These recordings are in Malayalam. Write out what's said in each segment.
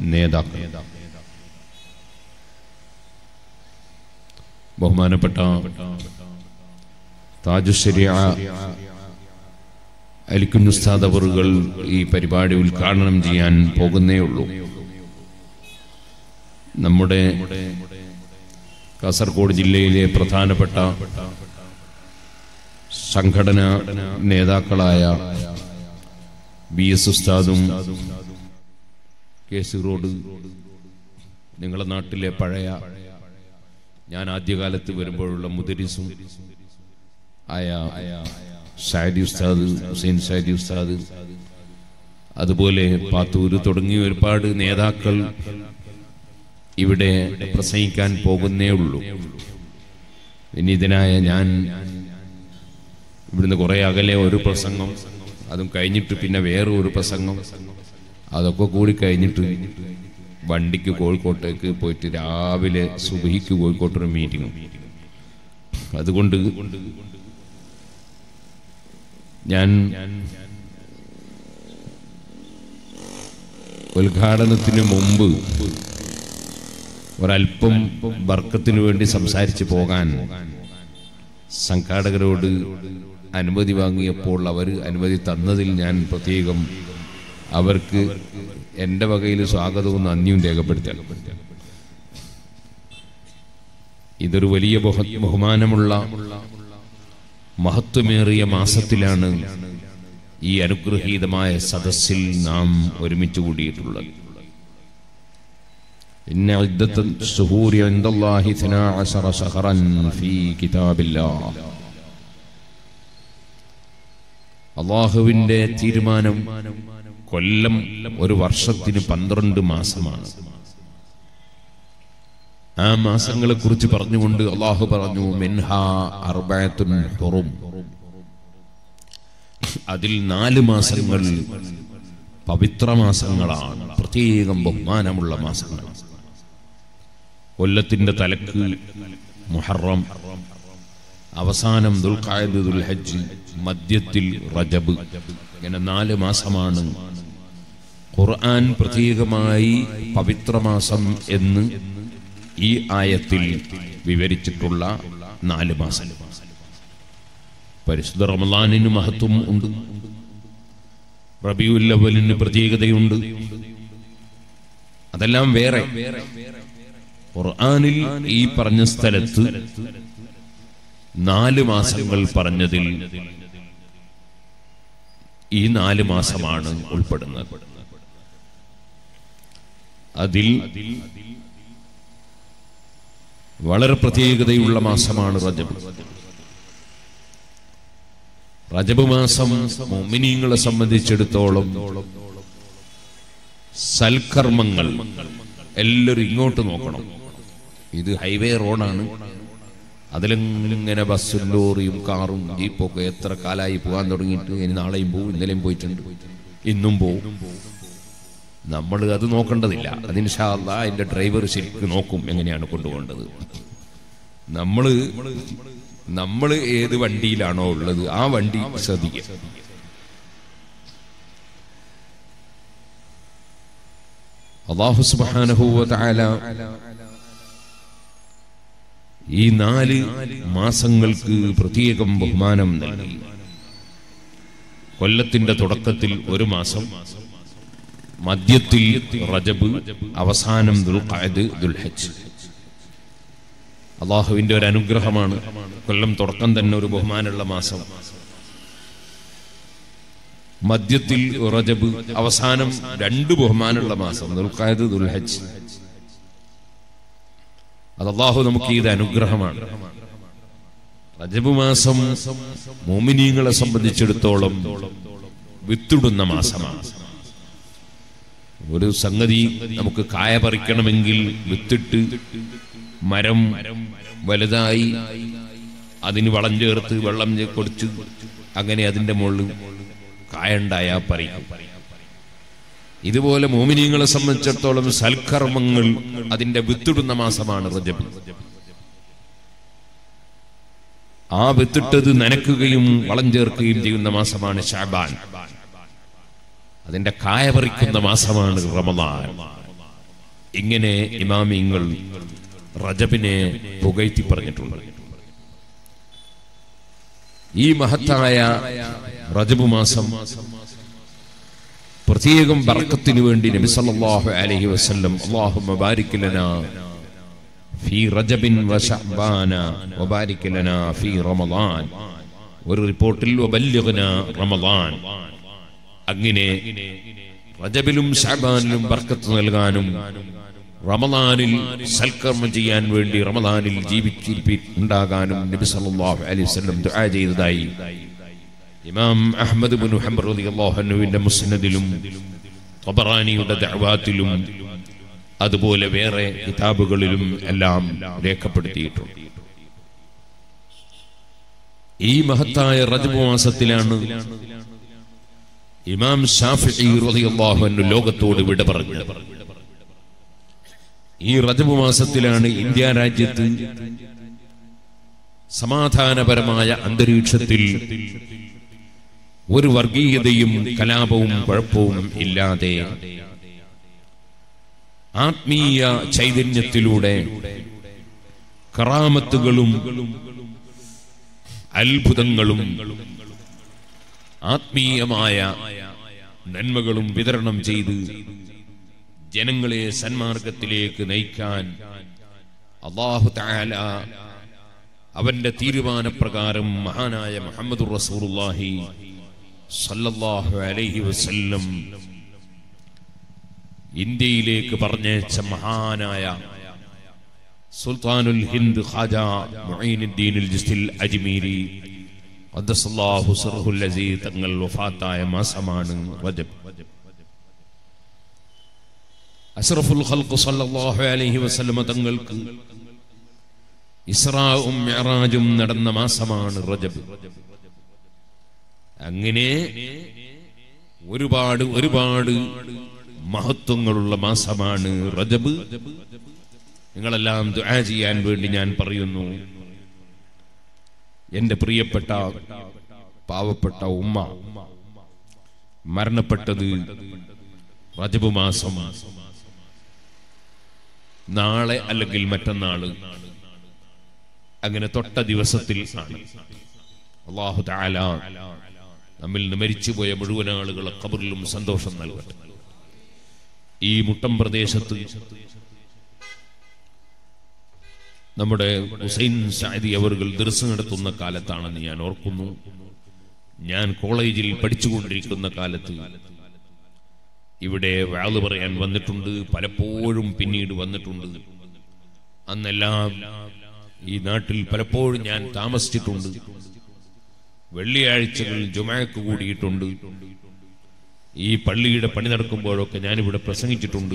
നേതാക്കൾ ബഹുമാനപ്പെട്ട താജുശരിയ അലിക്കുന്നുസ്താദ് അവറുകൾ ഈ പരിപാടി ഉദ്ഘാടനം ചെയ്യാൻ പോകുന്നേ ഉള്ളൂ നമ്മുടെ കാസർഗോഡ് ജില്ലയിലെ പ്രധാനപ്പെട്ട സംഘടനാ നേതാക്കളായ ബി എസ് ഉസ്താദും കെ സി റോഡ് നിങ്ങളുടെ നാട്ടിലെ പഴയ ഞാൻ ആദ്യകാലത്ത് വരുമ്പോഴുള്ള മുദരിസും ആയ ഷാദി ഉസ്താദ് ഹുസൈൻ ഷാദി ഉസ്താദ് അതുപോലെ പാത്തൂര് തുടങ്ങിയ ഒരുപാട് നേതാക്കൾ ഇവിടെ പ്രസംഗിക്കാൻ പോകുന്നേ ഉള്ളൂ വിനീതനായ ഞാൻ ഇവിടുന്ന് കുറെ അകലെ ഒരു പ്രസംഗം അതും കഴിഞ്ഞിട്ട് പിന്നെ വേറെ ഒരു പ്രസംഗം അതൊക്കെ കൂടി കഴിഞ്ഞിട്ട് വണ്ടിക്ക് കോഴിക്കോട്ടേക്ക് പോയിട്ട് രാവിലെ സുബഹിക്ക് കോഴിക്കോട്ടൊരു മീറ്റിംഗ് അതുകൊണ്ട് ഞാൻ ഉദ്ഘാടനത്തിന് മുമ്പ് ഒരല്പം വർക്കത്തിനു വേണ്ടി സംസാരിച്ചു പോകാൻ സംഘാടകരോട് അനുമതി വാങ്ങിയപ്പോൾ അവർ അനുമതി തന്നതിൽ ഞാൻ പ്രത്യേകം അവർക്ക് എൻ്റെ വകയിൽ സ്വാഗതവും നന്ദിയും രേഖപ്പെടുത്തണം ഇതൊരു വലിയ ബഹു- ബഹുമാനമുള്ള മഹത്വമേറിയ മാസത്തിലാണ് ഈ അനുഗ്രഹീതമായ സദസ്സിൽ നാം ഒരുമിച്ച് കൂടിയിട്ടുള്ളത് إن عدة الشهور عند الله اثنا عشر شهرا في كتاب الله അള്ളാഹുവിന്റെ തീരുമാനം കൊല്ലം ഒരു വർഷത്തിന് പന്ത്രണ്ട് മാസമാണ് ആ മാസങ്ങളെ കുറിച്ച് പറഞ്ഞുകൊണ്ട് അള്ളാഹു പറഞ്ഞു മിൻഹ അർബഅത്തുൻ ഹുറും അതിൽ നാല് മാസങ്ങൾ പവിത്ര മാസങ്ങളാണ് പ്രത്യേകം ബഹുമാനമുള്ള മാസങ്ങൾ കൊല്ലത്തിന്റെ തലക്ക് മുഹറം അവസാനം ദുൽഖായത് ദുൽഹജ്ജ് മധ്യത്തിൽ റജബ് ഇങ്ങനെ നാല് മാസമാണ് ഖുർആൻ പ്രത്യേകമായി പവിത്രമാസം എന്ന് ഈ ആയത്തിൽ വിവരിച്ചിട്ടുള്ള നാല് മാസം പരിശുദ്ധ റമദാനിന് മഹത്വം ഉണ്ട് റബിയുല്ലവലിന് പ്രത്യേകതയുണ്ട് അതെല്ലാം വേറെ ഖുർആനിൽ ഈ പറഞ്ഞ സ്ഥലത്ത് നാല് മാസങ്ങൾ പറഞ്ഞതിൽ ഈ നാല് മാസമാണ് ഉൾപ്പെടുന്നത് അതിൽ വളരെ പ്രത്യേകതയുള്ള മാസമാണ് റജബ് റജബ് മാസം മോമിനീങ്ങളെ സംബന്ധിച്ചിടത്തോളം സൽക്കർമ്മങ്ങൾ എല്ലാവരും ഇങ്ങോട്ട് നോക്കണം ഇത് ഹൈവേ റോഡാണ് അതിലിങ്ങനെ ബസ്സും ലോറിയും കാറും ജീപ്പൊക്കെ എത്ര കാലായി പോകാൻ തുടങ്ങിയിട്ട് ഇനി നാളെയും പോവും ഇന്നലെയും പോയിട്ടുണ്ട് ഇന്നും പോവും നമ്മൾ അത് നോക്കേണ്ടതില്ല അതിന് ഷാല്ല അതിന്റെ ഡ്രൈവർ ശരിക്കും നോക്കും എങ്ങനെയാണ് കൊണ്ടുപോകേണ്ടത് നമ്മള് നമ്മൾ ഏത് വണ്ടിയിലാണോ ഉള്ളത് ആ വണ്ടി ശ്രദ്ധിക്കുക അള്ളാഹു സുബ്ഹാനഹു വ തആല ഈ നാല് മാസങ്ങൾക്ക് പ്രത്യേകം ബഹുമാനം നൽകി കൊല്ലത്തിന്റെ തുടക്കത്തിൽ ഒരു മാസം മധ്യത്തിൽ റജബ് അവസാനം ദുൽഖഅദ് ദുൽഹജ്ജ് അള്ളാഹുവിന്റെ ഒരു അനുഗ്രഹമാണ് കൊല്ലം തുടക്കം തന്നെ ഒരു ബഹുമാനമുള്ള മാസം മധ്യത്തിൽ റജബ് അവസാനം രണ്ട് ബഹുമാനമുള്ള മാസം ദുൽഖഅദ് ദുൽഹജ്ജ് അത് അള്ളാഹു നമുക്ക് ഇത് അനുഗ്രഹമാണ് റജബ് മാസം മോമിനീങ്ങളെ സംബന്ധിച്ചിടത്തോളം വിത്തിടുന്ന മാസമാണ് ഒരു സംഗതി നമുക്ക് കായ പറിക്കണമെങ്കിൽ വിത്തിട്ട് മരം വലുതായി അതിന് വളം ചേർത്ത് വെള്ളം ചേ- കൊടുത്ത് അങ്ങനെ അതിന്റെ മുകളിൽ കായുണ്ടായാ പറിക്കും ഇതുപോലെ മോമിനിയങ്ങളെ സംബന്ധിച്ചിടത്തോളം സൽക്കർമ്മങ്ങൾ അതിന്റെ വിത്തിടുന്ന മാസമാണ് റജബ് ആ വിത്തിട്ടത് നനക്കുകയും വളം ചേർക്കുകയും ചെയ്യുന്ന മാസമാണ് ഷാബാൻ അതിന്റെ കായ പറിക്കുന്ന മാസമാണ് റമദാൻ ഇങ്ങനെ ഇമാമിങ്ങൾ റജബിനെ പുകഴ്ത്തി പറഞ്ഞിട്ടുണ്ട് ഈ മഹത്തായ റജബ് മാസം പ്രത്യേകം ബർക്കത്തിന് വേണ്ടി നബി സല്ലല്ലാഹു അലൈഹി വസല്ലം അല്ലാഹുമ്മ ബാരിക് ലനാ ഫീ റജബിൻ വശഅബാന വബാരിക് ലനാ ഫീ റമളാൻ ഒരു റിപ്പോർട്ടിൽ വബല്ലിഗ്നാ റമളാൻ അങ്ങനെ റജബിലും ഷഅബാനിലും ബർക്കത്ത് നൽകാനും റമദാനിൽ സൽക്കർമ്മം ചെയ്യാൻ വേണ്ടി റമദാനിൽ ജീവിച്ചിരിപ്പി ഉണ്ടാകാനും നബി സല്ലല്ലാഹു അലൈഹി വസല്ലം ദുആ ചെയ്തതായി ഇമാം അഹ്മദ് ബിൻ ഹംബർ റളിയല്ലാഹു അൻഹുവിന്റെ മുസ്നദിലും തബറാനിയുടെ ദഅവാത്തിലും അതുപോലെ വേറെ കിതാബുകളിലും എല്ലാം രേഖപ്പെടുത്തിയിട്ടുണ്ട് ഈ മഹത്തായ റജബ് മാസത്തിലാണ് ഇമാം ഷാഫിഈ റളിയല്ലാഹു അൻഹു ലോകത്തോട് വിട പറഞ്ഞത് ഈ റജബ് മാസത്തിലാണ് ഇന്ത്യ രാജ്യത്ത് സമാധാനപരമായ അന്തരീക്ഷത്തിൽ ഒരു വർഗീയതയും കലാപവും കുഴപ്പവും ഇല്ലാതെ ആത്മീയ ചൈതന്യത്തിലൂടെ കറാമത്തുകളും അത്ഭുതങ്ങളും ആത്മീയമായ നന്മകളും വിതരണം ചെയ്ത് ജനങ്ങളെ സന്മാർഗത്തിലേക്ക് നയിക്കാൻ അള്ളാഹു തആല അവന്റെ തീരുമാനപ്രകാരം മഹാനായ മുഹമ്മദ് റസൂലുള്ളാഹി സല്ലല്ലാഹു അലൈഹി വസല്ലം ഇന്ത്യയിലേക്ക് പറഞ്ഞയച്ച മഹാനായ സുൽത്താനുൽ ഹിന്ദ് ഖാജ മുഈനുദ്ദീനുൽ ജിസ്തിൽ അജ്മീരി ഖദ്ദസല്ലാഹു സിർഹുൽ അസീസ് തങ്ങൾ വഫാത്തായ മാസമാണ് റജബ് അഷ്റഫുൽ ഖൽഖ് സല്ലല്ലാഹു അലൈഹി വസല്ലമ തങ്ങൾക്ക് ഇസ്രാവും മിഅറാജും നടന്ന മാസമാണ് റജബ് അങ്ങനെ ഒരുപാട് ഒരുപാട് മഹത്വങ്ങളുള്ള മാസമാണ് റജബ് നിങ്ങളെല്ലാം ദുആ ചെയ്യാൻ വേണ്ടി ഞാൻ പറയുന്നു എന്റെ പ്രിയപ്പെട്ട പാവപ്പെട്ട ഉമ്മ മരണപ്പെട്ടത് റജബ് മാസം നാളെ അല്ലെങ്കിൽ മറ്റന്നാള് അങ്ങനെ തൊട്ട ദിവസത്തിൽ ആണ് അള്ളാഹു താല നമ്മിൽ നിന്ന് മരിച്ചുപോയ മുഴുവൻ ആളുകളെ കബറിലും സന്തോഷം നൽകട്ടെ ഈ മുട്ടം പ്രദേശത്ത് നമ്മുടെ ഹുസൈൻ സാദി അവറുകൾ ദർസ് നടത്തുന്ന കാലത്താണെന്ന് ഞാൻ ഓർക്കുന്നു ഞാൻ കോളേജിൽ പഠിച്ചുകൊണ്ടിരിക്കുന്ന കാലത്ത് ഇവിടെ വാള് പറയാൻ വന്നിട്ടുണ്ട് പലപ്പോഴും പിന്നീട് വന്നിട്ടുണ്ട് അന്നെല്ലാം ഈ നാട്ടിൽ പലപ്പോഴും ഞാൻ താമസിച്ചിട്ടുണ്ട് വെള്ളിയാഴ്ചകളിൽ ജുമാക്ക് കൂടിയിട്ടുണ്ട് ഈ പള്ളിയുടെ പണി നടക്കുമ്പോഴൊക്കെ ഞാനിവിടെ പ്രസംഗിച്ചിട്ടുണ്ട്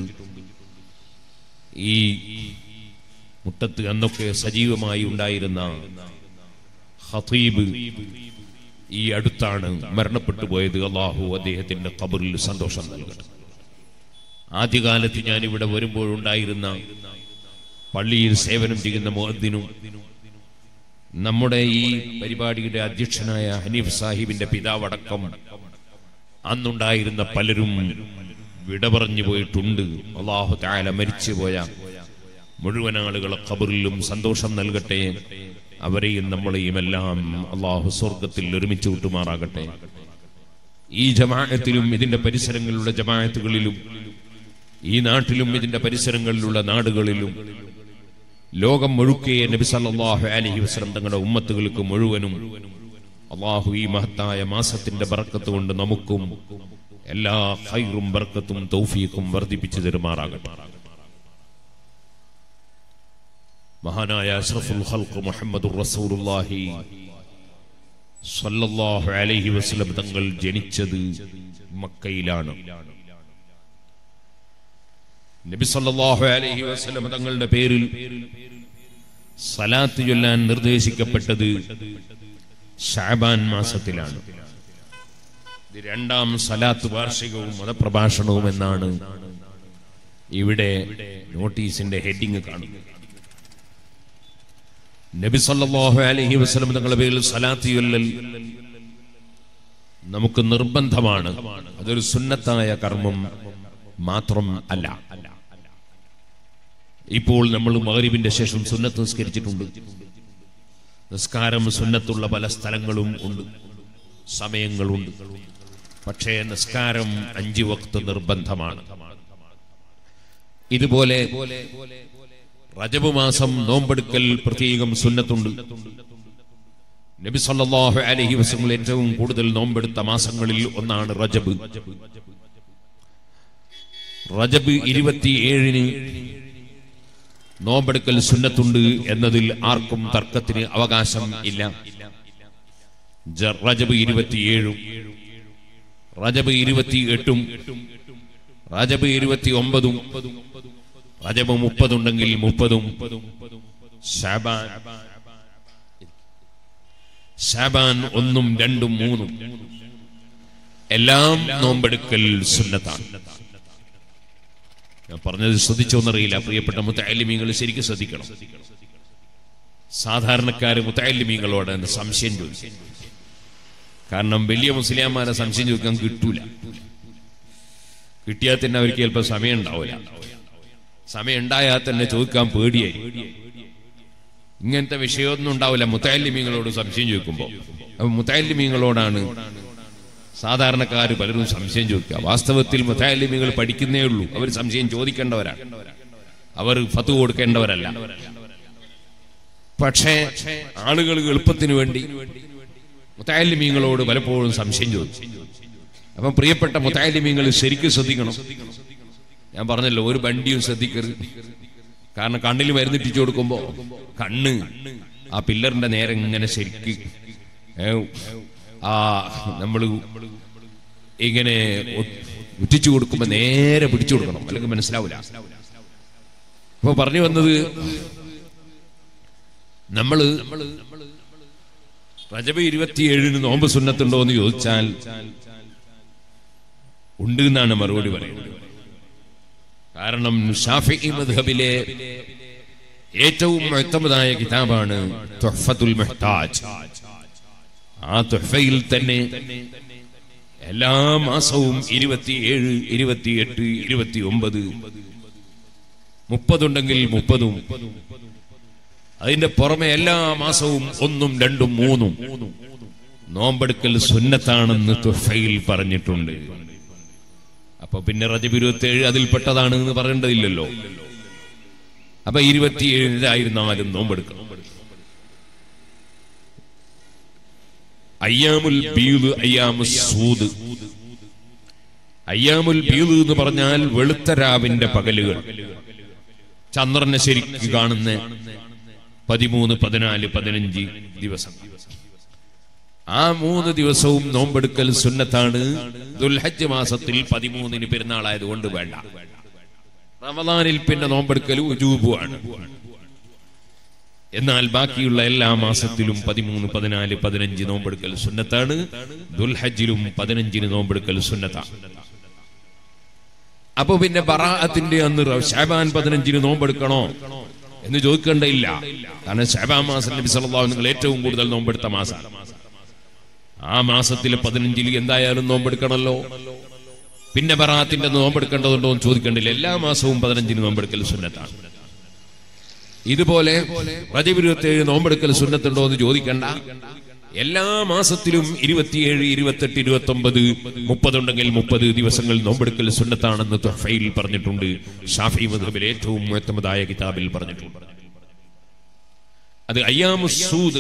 ഈ മുട്ടത്ത് അന്നൊക്കെ സജീവമായി ഉണ്ടായിരുന്ന ഹതീബ് ഈ അടുത്താണ് മരണപ്പെട്ടു പോയത് അള്ളാഹു അദ്ദേഹത്തിന്റെ കബറിൽ സന്തോഷം നൽകട്ടെ ആദ്യകാലത്ത് ഞാൻ ഇവിടെ വരുമ്പോഴുണ്ടായിരുന്ന പള്ളിയിൽ സേവനം ചെയ്യുന്ന മുഹദ്ദിനും നമ്മുടെ ഈ പരിപാടിയുടെ അധ്യക്ഷനായ ഹനീഫ് സാഹിബിന്റെ പിതാവടക്കം അന്നുണ്ടായിരുന്ന പലരും വിട പറഞ്ഞു പോയിട്ടുണ്ട് അള്ളാഹു താല മരിച്ചുപോയ മുഴുവൻ ആളുകളെ ഖബറിലും സന്തോഷം നൽകട്ടെ അവരെയും നമ്മളെയും എല്ലാം അള്ളാഹു സ്വർഗത്തിൽ ഒരുമിച്ച് വിട്ടുമാറാകട്ടെ ഈ ജമാഅത്തിലും ഇതിന്റെ പരിസരങ്ങളിലുള്ള ജമാഅത്തുകളിലും ഈ നാട്ടിലും ഇതിന്റെ പരിസരങ്ങളിലുള്ള നാടുകളിലും ലോകം മുഴുക്കെ നബി സല്ലല്ലാഹു അലൈഹി വസല്ലം തങ്ങളുടെ ഉമ്മത്തുകൾക്ക് മുഴുവനും അള്ളാഹു ഈ മഹത്തായ മാസത്തിന്റെ ബർക്കത്ത് കൊണ്ട് നമുക്കും എല്ലാ ഖൈറും ബർക്കത്തും തൗഫീഖും വർദ്ധിപ്പിച്ചു തരുമാറാകട്ടെ മഹാനായ അഷ്റഫുൽ ഖൽഖ് മുഹമ്മദുർ റസൂലുള്ളാഹി സല്ലല്ലാഹു അലൈഹി വസല്ലം തങ്ങൾ ജനിച്ചത് മക്കയിലാണ് നബി സല്ലല്ലാഹു അലൈഹി വസല്ലം തങ്ങളുടെ പേരിൽ സലാത്ത് ചൊല്ലാൻ നിർദ്ദേശിക്കപ്പെട്ടത് ഷാബാൻ മാസത്തിലാണ് ഇത് രണ്ടാം സലാത്ത് വാർഷികവും മതപ്രഭാഷണവും എന്നാണ് ഇവിടെ നോട്ടീസിന്റെ ഹെഡിങ് കാണുന്നത് നബി സല്ലല്ലാഹു അലൈഹി വസല്ലം തങ്ങളുടെ പേരിൽ സലാത്ത് ചൊല്ലൽ നമുക്ക് നിർബന്ധമാണ് അതൊരു സുന്നത്തായ കർമ്മം മാത്രം അല്ല ഇപ്പോൾ നമ്മൾ മകരിവിന്റെ ശേഷം സുന്നത്ത് നിസ്കരിച്ചിട്ടുണ്ട് നിസ്കാരം സുന്നത്തുള്ള പല സ്ഥലങ്ങളും ഉണ്ട് സമയങ്ങളുണ്ട് പക്ഷേ നിസ്കാരം അഞ്ചു വക്ത് നിർബന്ധമാണ് ഇതുപോലെ റജബ് മാസം നോമ്പെടുക്കൽ പ്രത്യേകം സുന്നത്തുണ്ട് നബി സല്ലല്ലാഹു അലൈഹി വസല്ലം ഏറ്റവും കൂടുതൽ നോമ്പെടുത്ത മാസങ്ങളിൽ ഒന്നാണ് റജബ് റജബ് ഇരുപത്തിയേഴിന് നോമ്പെടുക്കൽ സുന്നത്തുണ്ട് എന്നതിൽ ആർക്കും തർക്കത്തിന് അവകാശം ഇല്ല ജ- റജബ് ഇരുപത്തിയേഴും റജബ് ഇരുപത്തിയെട്ടും റജബ് ഇരുപത്തി ഒമ്പതും റജബ് മുപ്പതുണ്ടെങ്കിൽ മുപ്പതും ഷാബാൻ ഷാബാൻ ഒന്നും രണ്ടും മൂന്നും എല്ലാം നോമ്പെടുക്കൽ സുന്നത്താണ് ഞാൻ പറഞ്ഞത് ശ്രദ്ധിച്ചോന്നറിയില്ല പ്രിയപ്പെട്ട മുത്തലിമീങ്ങൾ ശരിക്കും ശ്രദ്ധിക്കണം സാധാരണക്കാര് മുത്തലിമീങ്ങളോട് സംശയം ചോദിക്കും കാരണം വലിയ മുസ്ലിംമാരെ സംശയം ചോദിക്കാൻ കിട്ടൂല കിട്ടിയാൽ തന്നെ അവർക്ക് ചിലപ്പോൾ സമയം ഉണ്ടാവില്ല സമയം ഉണ്ടായാൽ തന്നെ ചോദിക്കാൻ പേടിയായി ഇങ്ങനത്തെ വിഷയമൊന്നും ഉണ്ടാവില്ല മുത്തലിമീങ്ങളോട് സംശയം ചോദിക്കുമ്പോൾ അപ്പൊ മുത്തലിമീങ്ങളോടാണ് സാധാരണക്കാർ പലരും സംശയം ചോദിക്കുക വാസ്തവത്തിൽ മുത്താലിമികൾ പഠിക്കുന്നേ ഉള്ളൂ അവർ സംശയം ചോദിക്കേണ്ടവരാണ് അവർ ഫത്ത് കൊടുക്കേണ്ടവരല്ല പക്ഷേ ആളുകൾ എളുപ്പത്തിന് വേണ്ടി മുത്താലിമീങ്ങളോട് പലപ്പോഴും സംശയം ചോദിച്ചു അപ്പം പ്രിയപ്പെട്ട മുത്താലിമീങ്ങൾ ശരിക്കും ശ്രദ്ധിക്കണം ഞാൻ പറഞ്ഞല്ലോ ഒരു വണ്ടിയും ശ്രദ്ധിക്കരുത് കാരണം കണ്ണിൽ മരുന്നിട്ടിച്ചു കൊടുക്കുമ്പോ കണ്ണ് ആ പില്ലറിന്റെ നേരെ ഇങ്ങനെ ശരിക്ക് ഏ, ആ നമ്മൾ ഇങ്ങനെ ഒ- ഉറ്റിച്ചു കൊടുക്കുമ്പോ നേരെ പിടിച്ചു കൊടുക്കണം അല്ലെങ്കിൽ മനസ്സിലാവില്ല അപ്പൊ പറഞ്ഞു വന്നത് നമ്മള് റജബ് ഇരുപത്തിയേഴിന് നോമ്പ് സുന്നത്തുണ്ടോ എന്ന് ചോദിച്ചാൽ ഉണ്ട് എന്നാണ് മറുപടി പറയുന്നത് കാരണം ഷാഫി മദ്ഹബിലെ ഏറ്റവും മുഴത്തമതായ കിതാബാണ് തുഹ്ഫത്തുൽ മുഹ്താജ് ആ തുഹ്ഫയിൽ തന്നെ എല്ലാ മാസവും ഇരുപത്തിയേഴ് ഇരുപത്തിയെട്ട് ഇരുപത്തി ഒമ്പത് മുപ്പതുണ്ടെങ്കിൽ മുപ്പതും അതിന്റെ പുറമെ എല്ലാ മാസവും ഒന്നും രണ്ടും മൂന്നും നോമ്പെടുക്കൽ സുന്നത്താണെന്ന് തുഹയിൽ പറഞ്ഞിട്ടുണ്ട് അപ്പൊ പിന്നെ റജബ് ഇരുപത്തി ഏഴ് അതിൽപ്പെട്ടതാണ് എന്ന് പറയേണ്ടതില്ലല്ലോ അപ്പൊ ഇരുപത്തിയേഴിലായിരുന്നാലും നോമ്പെടുക്കണം അയ്യാമുൽ ബീദ് അയ്യാമു സൂദ് അയ്യാമുൽ ബീദ് എന്ന് പറഞ്ഞാൽ വെളുത്ത രാവിന്റെ പകലുകൾ ചന്ദ്രനെ ശരിക്ക് കാണുന്ന പതിമൂന്ന് പതിനാല് പതിനഞ്ച് ദിവസം ആ മൂന്ന് ദിവസവും നോമ്പെടുക്കൽ സുന്നത്താണ് ദുൽഹജ്ജ് മാസത്തിൽ പതിമൂന്നിന് പെരുന്നാളായതുകൊണ്ട് വേണ്ട റമദാനിൽ പിന്നെ നോമ്പെടുക്കൽ ഉജൂബുമാണ് എന്നാൽ ബാക്കിയുള്ള എല്ലാ മാസത്തിലും പതിമൂന്ന് പതിനാല് പതിനഞ്ച് നോമ്പെടുക്കൽ സുന്നത്താണ് ദുൽഹജ്ജിലും പതിനഞ്ചിന് നോമ്പെടുക്കൽ സുന്നത്താണ് അപ്പൊ പിന്നെ ബറാഅത്തിന്റെ അന്ന് റ- ഷാബാൻ പതിനഞ്ചിന് നോമ്പെടുക്കണോ എന്ന് ചോദിക്കേണ്ടയില്ല കാരണം ഷാബാൻ മാസം നബി സല്ലല്ലാഹു അലൈഹി നിങ്ങൾ ഏറ്റവും കൂടുതൽ നോമ്പെടുത്ത മാസമാണ് ആ മാസത്തിലെ പതിനഞ്ചിൽ എന്തായാലും നോമ്പെടുക്കണമല്ലോ പിന്നെ ബറാത്തിന്റെ നോമ്പെടുക്കേണ്ടതുണ്ടോ എന്ന് ചോദിക്കേണ്ടില്ല എല്ലാ മാസവും പതിനഞ്ചിന് നോമ്പെടുക്കൽ സുന്നത്താണ് ഇതുപോലെ റജബ് ഇരുപത്തിയേഴ് നോമ്പെടുക്കൽ സുന്നത്തുണ്ടോ എന്ന് ചോദിക്കണ്ട എല്ലാ മാസത്തിലും ഇരുപത്തിയേഴ് ഇരുപത്തെട്ട് ഇരുപത്തി ഒമ്പത് മുപ്പതുണ്ടെങ്കിൽ മുപ്പത് ദിവസങ്ങൾ നോമ്പെടുക്കൽ സുന്നത്താണെന്ന് തുഹഫയിൽ പറഞ്ഞിട്ടുണ്ട് ഷാഫി മധുബിൽ ഏറ്റവും ഉത്തമതായ കിതാബിൽ പറഞ്ഞിട്ടുണ്ട് അത് അയ്യാമുസൂദ്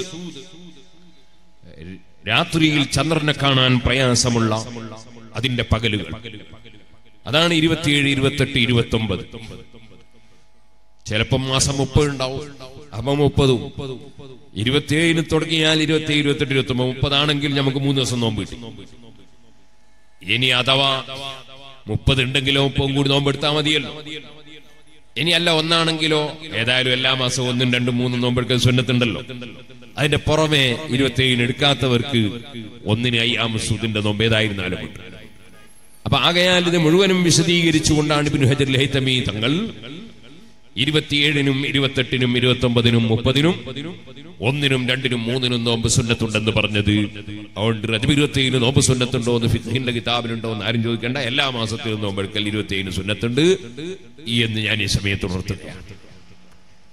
രാത്രിയിൽ ചന്ദ്രനെ കാണാൻ പ്രയാസമുള്ള അതിന്റെ പകലുകൾ അതാണ് ഇരുപത്തിയേഴ് ഇരുപത്തെട്ട് ഇരുപത്തി ഒമ്പത് ചിലപ്പം മാസം മുപ്പത് ഉണ്ടാവും അപ്പൊ മുപ്പതും ഇരുപത്തിയേഴിന് തുടങ്ങിയാൽ ഇരുപത്തി ഇരുപത്തെട്ട് ഇരുപത്തി ഒമ്പത് മുപ്പതാണെങ്കിൽ നമുക്ക് മൂന്ന് ദിവസം നോമ്പ് കിട്ടും ഇനി അഥവാ മുപ്പത് ഉണ്ടെങ്കിലോ മുപ്പതും കൂടി നോമ്പെടുത്താൽ മതിയല്ലോ ഇനി അല്ല ഒന്നാണെങ്കിലോ ഏതായാലും എല്ലാ മാസവും ഒന്നും രണ്ടും മൂന്നും നോമ്പെടുക്കൽ സുന്നത്തുണ്ടല്ലോ അതിന്റെ പുറമെ ഇരുപത്തിയേഴിന് എടുക്കാത്തവർക്ക് ഒന്നിന് അയ്യാമസൂദിന്റെ നോമ്പ് ഏതായിരുന്നാലും ഉണ്ട് അപ്പൊ ആകയാൽ ഇത് മുഴുവനും വിശദീകരിച്ചുകൊണ്ടാണ് ഇബ്നു ഹജർ ലഹൈത്തമി തങ്ങൾ ഇരുപത്തിയേഴിനും ഇരുപത്തെട്ടിനും ഇരുപത്തി ഒമ്പതിനും മുപ്പതിനും ഒന്നിനും രണ്ടിനും മൂന്നിനും നോമ്പ് സുന്നത്തുണ്ടെന്ന് പറഞ്ഞത് അതുകൊണ്ട് റജബ് ഇരുപത്തിയേഴിന് നോമ്പ് സുന്നത്തുണ്ടോ എന്ന് ഫിഖിന്റെ കിതാബിലുണ്ടോ എന്ന് ആരും ചോദിക്കേണ്ട എല്ലാ മാസത്തിലും നോമ്പെടുക്കൽ ഇരുപത്തിയേഴിന് സുന്നത്തുണ്ട് ഈ എന്ന് ഞാൻ ഈ സമയത്ത് ഉണർത്തുകയാണ്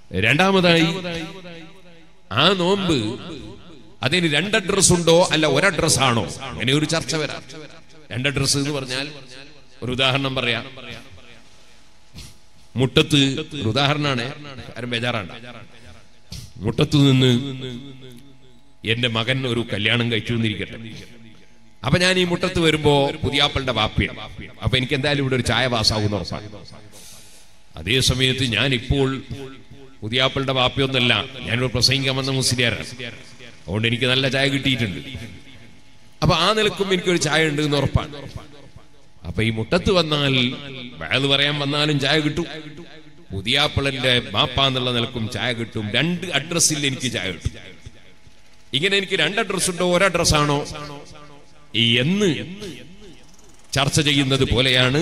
രണ്ടാമതായി ആ നോമ്പ് അതിന് രണ്ട് അഡ്രസ് ഉണ്ടോ അല്ല ഒരു അഡ്രസ് ആണോ അങ്ങനെ ഒരു ചർച്ച വരാം രണ്ട് അഡ്രസ് എന്ന് പറഞ്ഞാൽ ഒരു ഉദാഹരണം പറയാം മുട്ടത്ത് ഒരു ഉദാഹരണമാണ് ആരും ബേജാറാണ്ട മുട്ടത്ത് നിന്ന് എന്റെ മകൻ ഒരു കല്യാണം കഴിച്ചു എന്നിരിക്കട്ടെ അപ്പൊ ഞാൻ ഈ മുട്ടത്ത് വരുമ്പോ പുതിയാപ്പളുടെ വാപ്പിയാണ് അപ്പൊ എനിക്ക് എന്തായാലും ഇവിടെ ഒരു ചായ പാസ്സാകുന്ന ഉറപ്പാണ് അതേ സമയത്ത് ഞാൻ ഇപ്പോൾ പുതിയാപ്പളുടെ വാപ്പിയൊന്നല്ല ഞാനൊരു പ്രസംഗിക്കാൻ വന്ന മുസ്ലിയാരാണ് അതുകൊണ്ട് എനിക്ക് നല്ല ചായ കിട്ടിയിട്ടുണ്ട് അപ്പൊ ആ നിലക്കും എനിക്കൊരു ചായ ഉണ്ട് എന്ന് ഉറപ്പാണ് അപ്പൊ ഈ മുട്ടത്ത് വന്നാൽ വയത് പറയാൻ വന്നാലും ചായ കിട്ടും പുതിയാപ്പിളന്റെ ബാപ്പ എന്നുള്ള നിലക്കും ചായ കിട്ടും രണ്ട് അഡ്രസ്സിൽ എനിക്ക് ചായ കിട്ടും ഇങ്ങനെ എനിക്ക് രണ്ട് അഡ്രസ് ഉണ്ടോ ഒരു അഡ്രസ് ആണോ എന്ന് ചർച്ച ചെയ്യുന്നത് പോലെയാണ്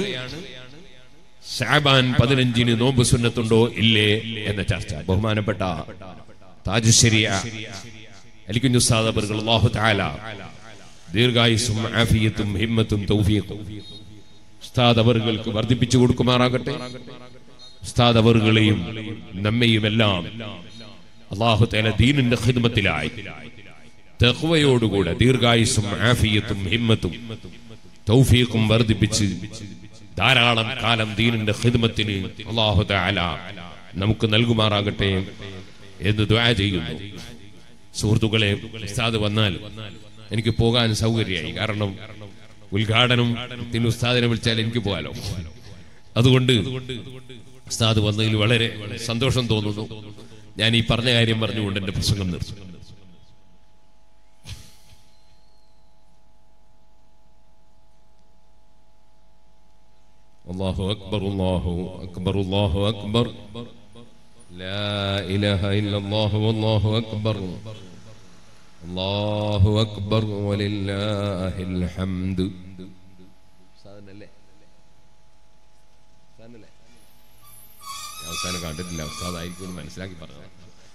ഷാബാൻ പതിനഞ്ചിന് നോമ്പ് സുന്നത്തുണ്ടോ ഇല്ലേ എന്ന ചർച്ച ബഹുമാനപ്പെട്ട താജുശരിയ അലിക്കുഞ്ഞുസ്താദബറുകൾ അള്ളാഹു താല ദീർഘായുസും ആഫിയത്തും ഹിമ്മത്തും തൗഫീഖും ഉസ്താദ് അവറുകൾക്ക് വർദ്ധിപ്പിച്ചു കൊടുക്കുമാറാകട്ടെ ഉസ്താദ് അവറുകളെയും നമ്മയും എല്ലാം അള്ളാഹു തേല ദീനിന്റെ ഖിദ്മത്തിലായി തെഹ്വയോടുകൂടെ ദീർഘായുസും ആഫിയത്തും ഹിമ്മത്തും തൗഫീഖും വർദ്ധിപ്പിച്ച് ധാരാളം കാലം ദീനിന്റെ ഖിദ്മത്തിന് അള്ളാഹു തആല നമുക്ക് നൽകുമാറാകട്ടെ എന്ന് ദുആ ചെയ്യുന്നു സുഹൃത്തുക്കളെ ഉസ്താദ് വന്നാൽ എനിക്ക് പോകാൻ സൗകര്യമായി കാരണം ഉദ്ഘാടനംത്തിന് ഉസ്താദിനെ വിളിച്ചാൽ എനിക്ക് പോകാലോ അതുകൊണ്ട് ഉസ്താദ് വന്നതിൽ വളരെ സന്തോഷം തോന്നുന്നു ഞാൻ ഈ പറഞ്ഞ കാര്യം പറഞ്ഞുകൊണ്ട് എന്റെ പ്രസംഗം നിർത്തും الله أكبر الله أكبر الله أكبر لا إله إلا الله والله أكبر الله أكبر ولله الحمد അവസാനം കണ്ടിട്ടില്ല ഉസ്താദായിരിക്കും മനസ്സിലാക്കി പറഞ്ഞു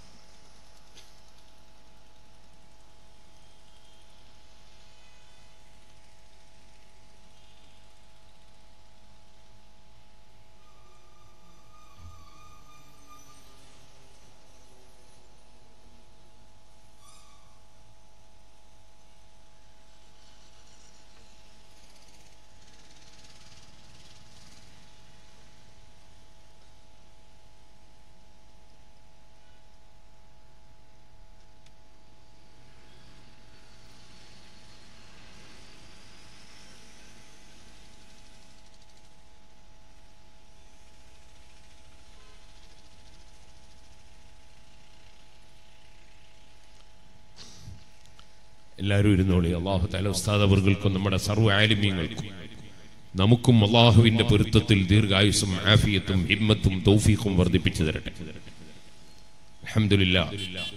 എല്ലാവരും ഇരുന്നോളി അള്ളാഹു താല ഉസ്താദ് അവർക്കും നമ്മുടെ സർവ്വ ആലിമ്യങ്ങൾക്കും നമുക്കും അള്ളാഹുവിന്റെ പൊരുത്തത്തിൽ ദീർഘായുസും ആഫിയത്തും ഹിമ്മത്തും തൗഫീഖും വർദ്ധിപ്പിച്ചു തരട്ടെ അൽഹംദുലില്ലാ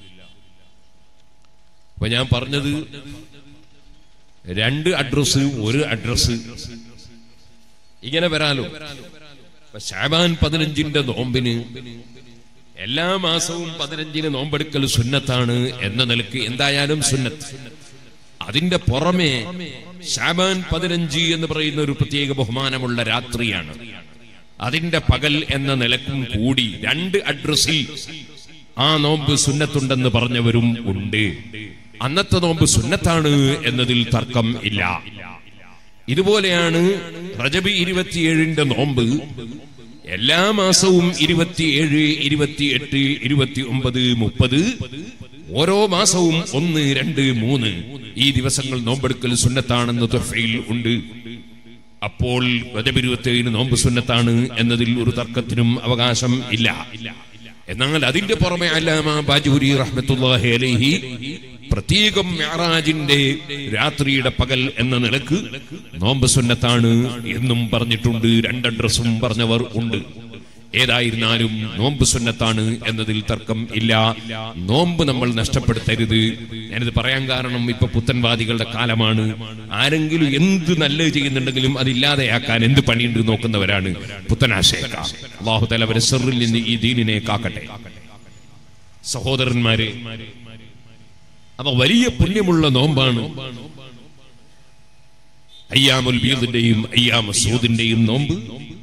അപ്പൊ ഞാൻ പറഞ്ഞത് രണ്ട് അഡ്രസ് ഒരു അഡ്രസ് ഇങ്ങനെ വരാലോ ഇപ്പൊ ഷാബാൻ പതിനഞ്ചിന്റെ നോമ്പിന് എല്ലാ മാസവും പതിനഞ്ചിന് നോമ്പെടുക്കൽ സുന്നത്താണ് എന്ന നിലക്ക് എന്തായാലും സുന്നത്ത് അതിന്റെ പുറമെ ഷാബാൻ പതിനഞ്ച് എന്ന് പറയുന്ന ഒരു പ്രത്യേക ബഹുമാനമുള്ള രാത്രിയാണ് അതിന്റെ പകൽ എന്ന നിലക്കും കൂടി രണ്ട് അഡ്രസ്സിൽ ആ നോമ്പ് സുന്നത്തുണ്ടെന്ന് പറഞ്ഞവരും ഉണ്ട് അന്നത്തെ നോമ്പ് സുന്നത്താണ് എന്നതിൽ തർക്കം ഇല്ല ഇതുപോലെയാണ് റജബി ഇരുപത്തിയേഴിന്റെ നോമ്പ് എല്ലാ മാസവും ഇരുപത്തിയേഴ് ഇരുപത്തിയെട്ട് ഇരുപത്തി ഒമ്പത് മുപ്പത് ഓരോ മാസവും ഒന്ന് രണ്ട് മൂന്ന് ഈ ദിവസങ്ങൾ നോമ്പെടുക്കൽ സുന്നത്താണെന്ന് തൊഫയിൽ ഉണ്ട് അപ്പോൾ റജബിരുവത്തേഴിന് നോമ്പ് സുന്നത്താണ് എന്നതിൽ ഒരു തർക്കത്തിനും അവകാശം ഇല്ല എന്നാൽ അതിന്റെ പുറമെ അല്ലാമ ബാജൂരി റഹ്മത്തുള്ളാഹി അലൈഹി പ്രത്യേകം മെഹറാജിന്റെ രാത്രിയുടെ പകൽ എന്ന നിലക്ക് നോമ്പ് സുന്നത്താണ് എന്നും പറഞ്ഞിട്ടുണ്ട് രണ്ട് അഡ്രസ്സും പറഞ്ഞവർ ഉണ്ട് ഏതായിരുന്നാലും നോമ്പ് സുന്നത്താണ് എന്നതിൽ തർക്കം ഇല്ല നോമ്പ് നമ്മൾ നഷ്ടപ്പെടുത്തരുത് ഞാനിത് പറയാൻ കാരണം ഇപ്പൊ പുത്തൻവാദികളുടെ കാലമാണ് ആരെങ്കിലും എന്ത് നല്ലത് ചെയ്യുന്നുണ്ടെങ്കിലും അതില്ലാതെയാക്കാൻ എന്ത് പണിയുണ്ട് നോക്കുന്നവരാണ് പുത്തനാശയക്കാർ അള്ളാഹു തല അവരെ സെറിൽ നിന്ന് ഈ ദീനിനെ കാക്കട്ടെ സഹോദരന്മാരെ അപ്പൊ വലിയ പുണ്യമുള്ള നോമ്പാണ് അയ്യാമുൽ ബീദിന്റെയും അയ്യാമ സൂദിന്റെയും നോമ്പ്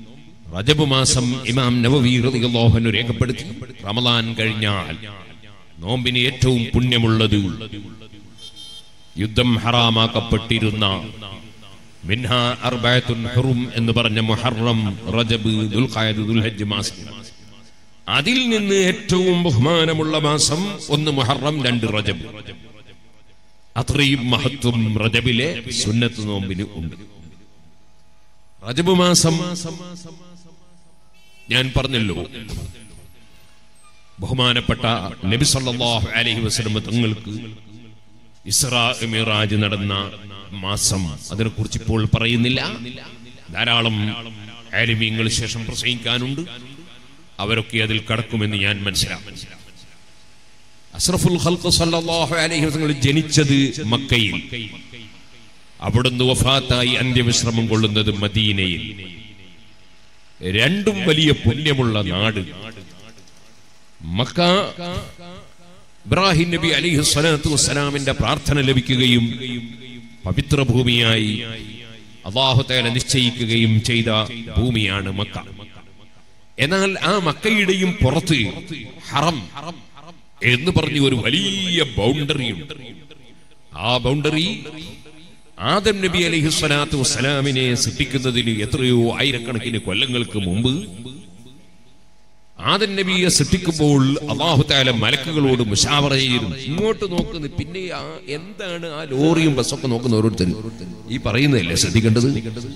റജബ് മാസം ഇമാം നവവി റളിയല്ലാഹു അൻഹു രേഖപ്പെടുത്തി റമദാൻ കഴിഞ്ഞാൽ നോമ്പിന് ഏറ്റവും പുണ്യമുള്ളത് യുദ്ധം ഹറാമാക്കപ്പെട്ടിരുന്ന മിൻഹ അർബഅത്തുൻ ഹുറും എന്ന് പറഞ്ഞ മുഹറം റജബ് ദുൽഖഅദ് ദുൽഹജ്ജ് മാസം അതിൽ നിന്ന് ഏറ്റവും ബഹുമാനമുള്ള മാസം ഒന്ന് മുഹറം രണ്ട് റജബ് അത്രയും മഹത്വം റജബിലെ സുന്നത്ത് നോമ്പിന് ഉണ്ട് റജബ് മാസം ഞാൻ പറഞ്ഞല്ലോ ബഹുമാനപ്പെട്ട നബി സല്ലല്ലാഹു അലൈഹി വസല്ലം തങ്ങൾക്ക് ഇസ്രാ മിറാജ് നടന്ന മാസം അതിനെക്കുറിച്ച് ഇപ്പോൾ പറയുന്നില്ല ധാരാളം ആലിമീങ്ങൾ ശേഷം പ്രസംഗിക്കാനുണ്ട് അവരൊക്കെ അതിൽ കടക്കുമെന്ന് ഞാൻ മനസ്സിലാക്കും അഷ്റഫുൽ ഖൽഖ് സല്ലല്ലാഹു അലൈഹി വസല്ലം ജനിച്ചത് മക്കയിൽ അവിടുന്ന് വഫാത്തായി അന്ത്യവിശ്രമം കൊള്ളുന്നത് മദീനയിൽ രണ്ടും വലിയ പുണ്യമുള്ള നാട് മക്ക ഇബ്രാഹിം നബി അലിഹു സ്വലാത്തു വസ്സലാമിന്റെ പ്രാർത്ഥന ലഭിക്കുകയും പവിത്ര ഭൂമിയായി അള്ളാഹുത്തേല നിശ്ചയിക്കുകയും ചെയ്ത ഭൂമിയാണ് മക്ക എന്നാൽ ആ മക്കയുടെയും പുറത്ത് ഹറം എന്ന് പറഞ്ഞ ഒരു വലിയ ബൗണ്ടറി ഉണ്ട് ആ ബൗണ്ടറി ആദം നബി അലൈഹി സ്വലാത്തു വസ്സലാമിനെ സൃഷ്ടിക്കുന്നതിന് എത്രയോ ആയിരക്കണക്കിന് കൊല്ലങ്ങൾക്ക് മുമ്പ് ആദൻ നബിയെ സൃഷ്ടിക്കുമ്പോൾ അള്ളാഹു താല മലക്കുകളോട് മുഷാവറ ചെയ്തിരുന്നു ഇങ്ങോട്ട് നോക്കുന്നു പിന്നെ ആ എന്താണ് ആ ലോറിയും ബസ്സൊക്കെ നോക്കുന്ന ഓരോരുത്തരും ഈ പറയുന്നതല്ലേ ശ്രദ്ധിക്കേണ്ടത്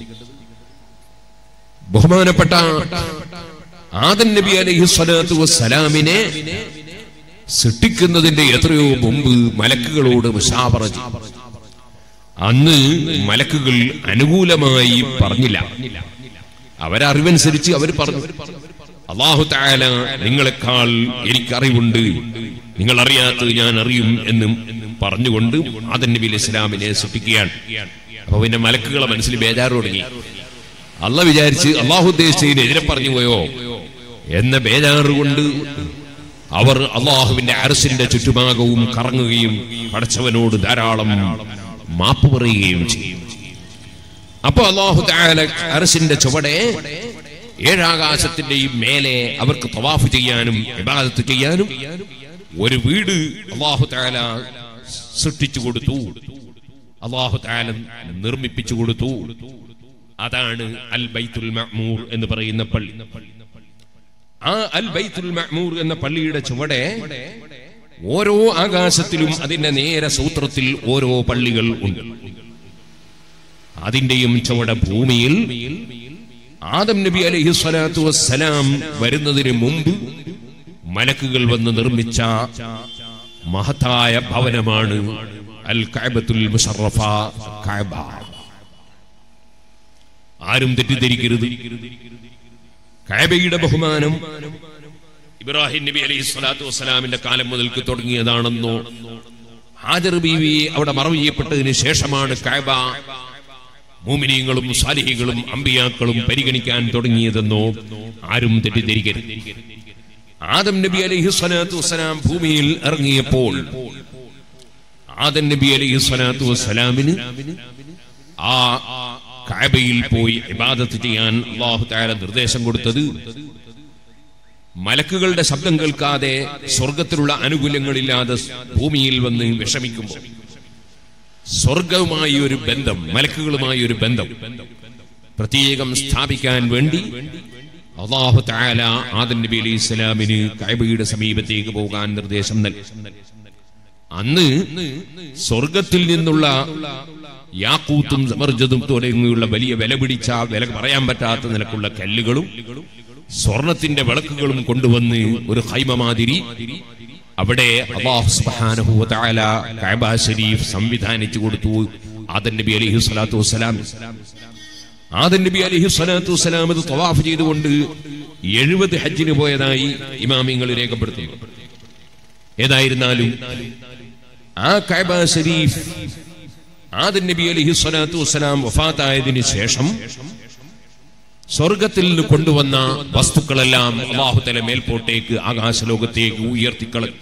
ബഹുമാനപ്പെട്ട ആദൻ നബി അലൈഹി സ്വലാത്തു വസ്സലാമിനെ സൃഷ്ടിക്കുന്നതിന്റെ എത്രയോ മുമ്പ് മലക്കുകളോട് മുഷാവറ ചെയ്തു അന്ന് മലക്കുകൾ അനുകൂലമായി പറഞ്ഞില്ല അവരറിവനുസരിച്ച് അവർ പറഞ്ഞു അള്ളാഹു താല നിങ്ങളെക്കാൾ എനിക്കറിവുണ്ട് നിങ്ങൾ അറിയാത്തത് ഞാൻ അറിയും എന്നും പറഞ്ഞുകൊണ്ട് ആദൻ നബി അലൈഹി ഇസ്ലാമിനെ സൃഷ്ടിക്കുകയാണ് അപ്പൊ പിന്നെ മലക്കുകളെ മനസ്സിൽ ബേജാറ് തുടങ്ങി അല്ല വിചാരിച്ച് അള്ളാഹു ഉദ്ദേശിച്ചതിന് എതിരെ പറഞ്ഞു പോയോ എന്ന ബേജാറ് കൊണ്ട് അവർ അള്ളാഹുവിന്റെ അരസിന്റെ ചുറ്റുഭാഗവും കറങ്ങുകയും പടച്ചവനോട് ധാരാളം മാപ്പ് പറയുകയും ചെയ്യും അപ്പൊ അള്ളാഹു താല അരസിന്റെ ചുവടെ ഏഴാകാശത്തിന്റെയും മേലെ അവർക്ക് തവാഫ് ചെയ്യാനും ഇബാദത്ത് ചെയ്യാനും ഒരു വീട് അള്ളാഹു താല സൃഷ്ടിച്ചു കൊടുത്തു അള്ളാഹു താല നിർമ്മിപ്പിച്ചു കൊടുത്തു അതാണ് അൽ ബൈത്തുൽ മഅ്മൂർ എന്ന് പറയുന്ന പള്ളി ആ അൽ ബൈത്തുൽ മഅ്മൂർ എന്ന പള്ളിയുടെ ചുവടെ ഓരോ ആകാശത്തിലും അതിന്റെ നേരെ സൂത്രത്തിൽ ഓരോ പള്ളികൾ ഉണ്ട് അതിന്റെയും ചുവടെ ഭൂമിയിൽ ആദം നബി അലൈഹി സ്വലാത്തു വസ്സലാം വരുന്നതിന് മുമ്പ് മലക്കുകൾ വന്ന് നിർമ്മിച്ച മഹത്തായ ഭവനമാണ് അൽ കഅബത്തുൽ മുഷറഫ കഅബ ആരും തെറ്റിദ്ധരിക്കരുത് കഅബയുടെ ബഹുമാനം ഇബ്രാഹിം നബി അലൈഹി സ്വലാത്തു വസ്സലാമിന്റെ കാലം മുതൽക്ക് തുടങ്ങിയതാണെന്നോ ഹാജർ ബീവി അവിടെ മറവ് ചെയ്യപ്പെട്ടതിന് ശേഷമാണ് കഅബ മൂമിനീങ്ങളും സാലിഹികളും അമ്പിയാക്കളും പരിഗണിക്കാൻ തുടങ്ങിയതെന്നോ ആരും തെറ്റിദ്ധരിക്കരുത് ആദം നബി അലൈഹി സ്വലാത്തു വസ്സലാം ഭൂമിയിൽ ഇറങ്ങിയപ്പോൾ ആദം നബി അലൈഹി സ്വലാത്തു വസ്സലാമിന് ആ കാബയിൽ പോയി ഇബാദത്ത് ചെയ്യാൻ അള്ളാഹു താര നിർദ്ദേശം കൊടുത്തത് മലക്കുകളുടെ ശബ്ദം കേൾക്കാതെ സ്വർഗത്തിലുള്ള അനുകൂല്യങ്ങളില്ലാതെ ഭൂമിയിൽ വന്ന് വിഷമിക്കുമ്പോൾ സ്വർഗവുമായി ഒരു ബന്ധം മലക്കുകളുമായി ഒരു ബന്ധം പ്രത്യേകം സ്ഥാപിക്കാൻ വേണ്ടി അള്ളാഹു താല ആദൻ നബി അലൈഹി ഇസ്ലാമിന് കൈബയുടെ സമീപത്തേക്ക് പോകാൻ നിർദ്ദേശം നൽകി അന്ന് സ്വർഗത്തിൽ നിന്നുള്ള യാക്കൂത്തും സമർജതും തുടങ്ങിയുള്ള വലിയ വില പിടിച്ച വില പറയാൻ പറ്റാത്ത നിലക്കുള്ള കല്ലുകളും സ്വർണത്തിന്റെ വിളക്കുകളും കൊണ്ടുവന്ന് ഒരു ഹൈമമാതിരി അവിടെ അള്ളാഹു സുബ്ഹാനഹു വ തആല കഅബ ശരീഫ് സംവിധാനിച്ചു കൊടുത്തു ആദൻ നബി അലൈഹി സ്വലാത്തു വസ്സലാം ആദൻ നബി അലൈഹി സ്വലാത്തു വസ്സലാം ഇത് തവാഫ് ചെയ്തുകൊണ്ട് എഴുപത് ഹജ്ജിന് പോയതായി ഇമാമിങ്ങൾ രേഖപ്പെടുത്തുന്നു ഏതായിരുന്നാലും ആ കഅബ ശരീഫ് ആദൻ നബി അലൈഹി സ്വലാത്തു വസ്സലാം വഫാത്തായതിനു ശേഷം സ്വർഗത്തിൽ നിന്ന് കൊണ്ടുവന്ന വസ്തുക്കളെല്ലാം അള്ളാഹുത്തല മേൽപോട്ടേക്ക് ആകാശലോകത്തേക്ക് ഉയർത്തിക്കളഞ്ഞു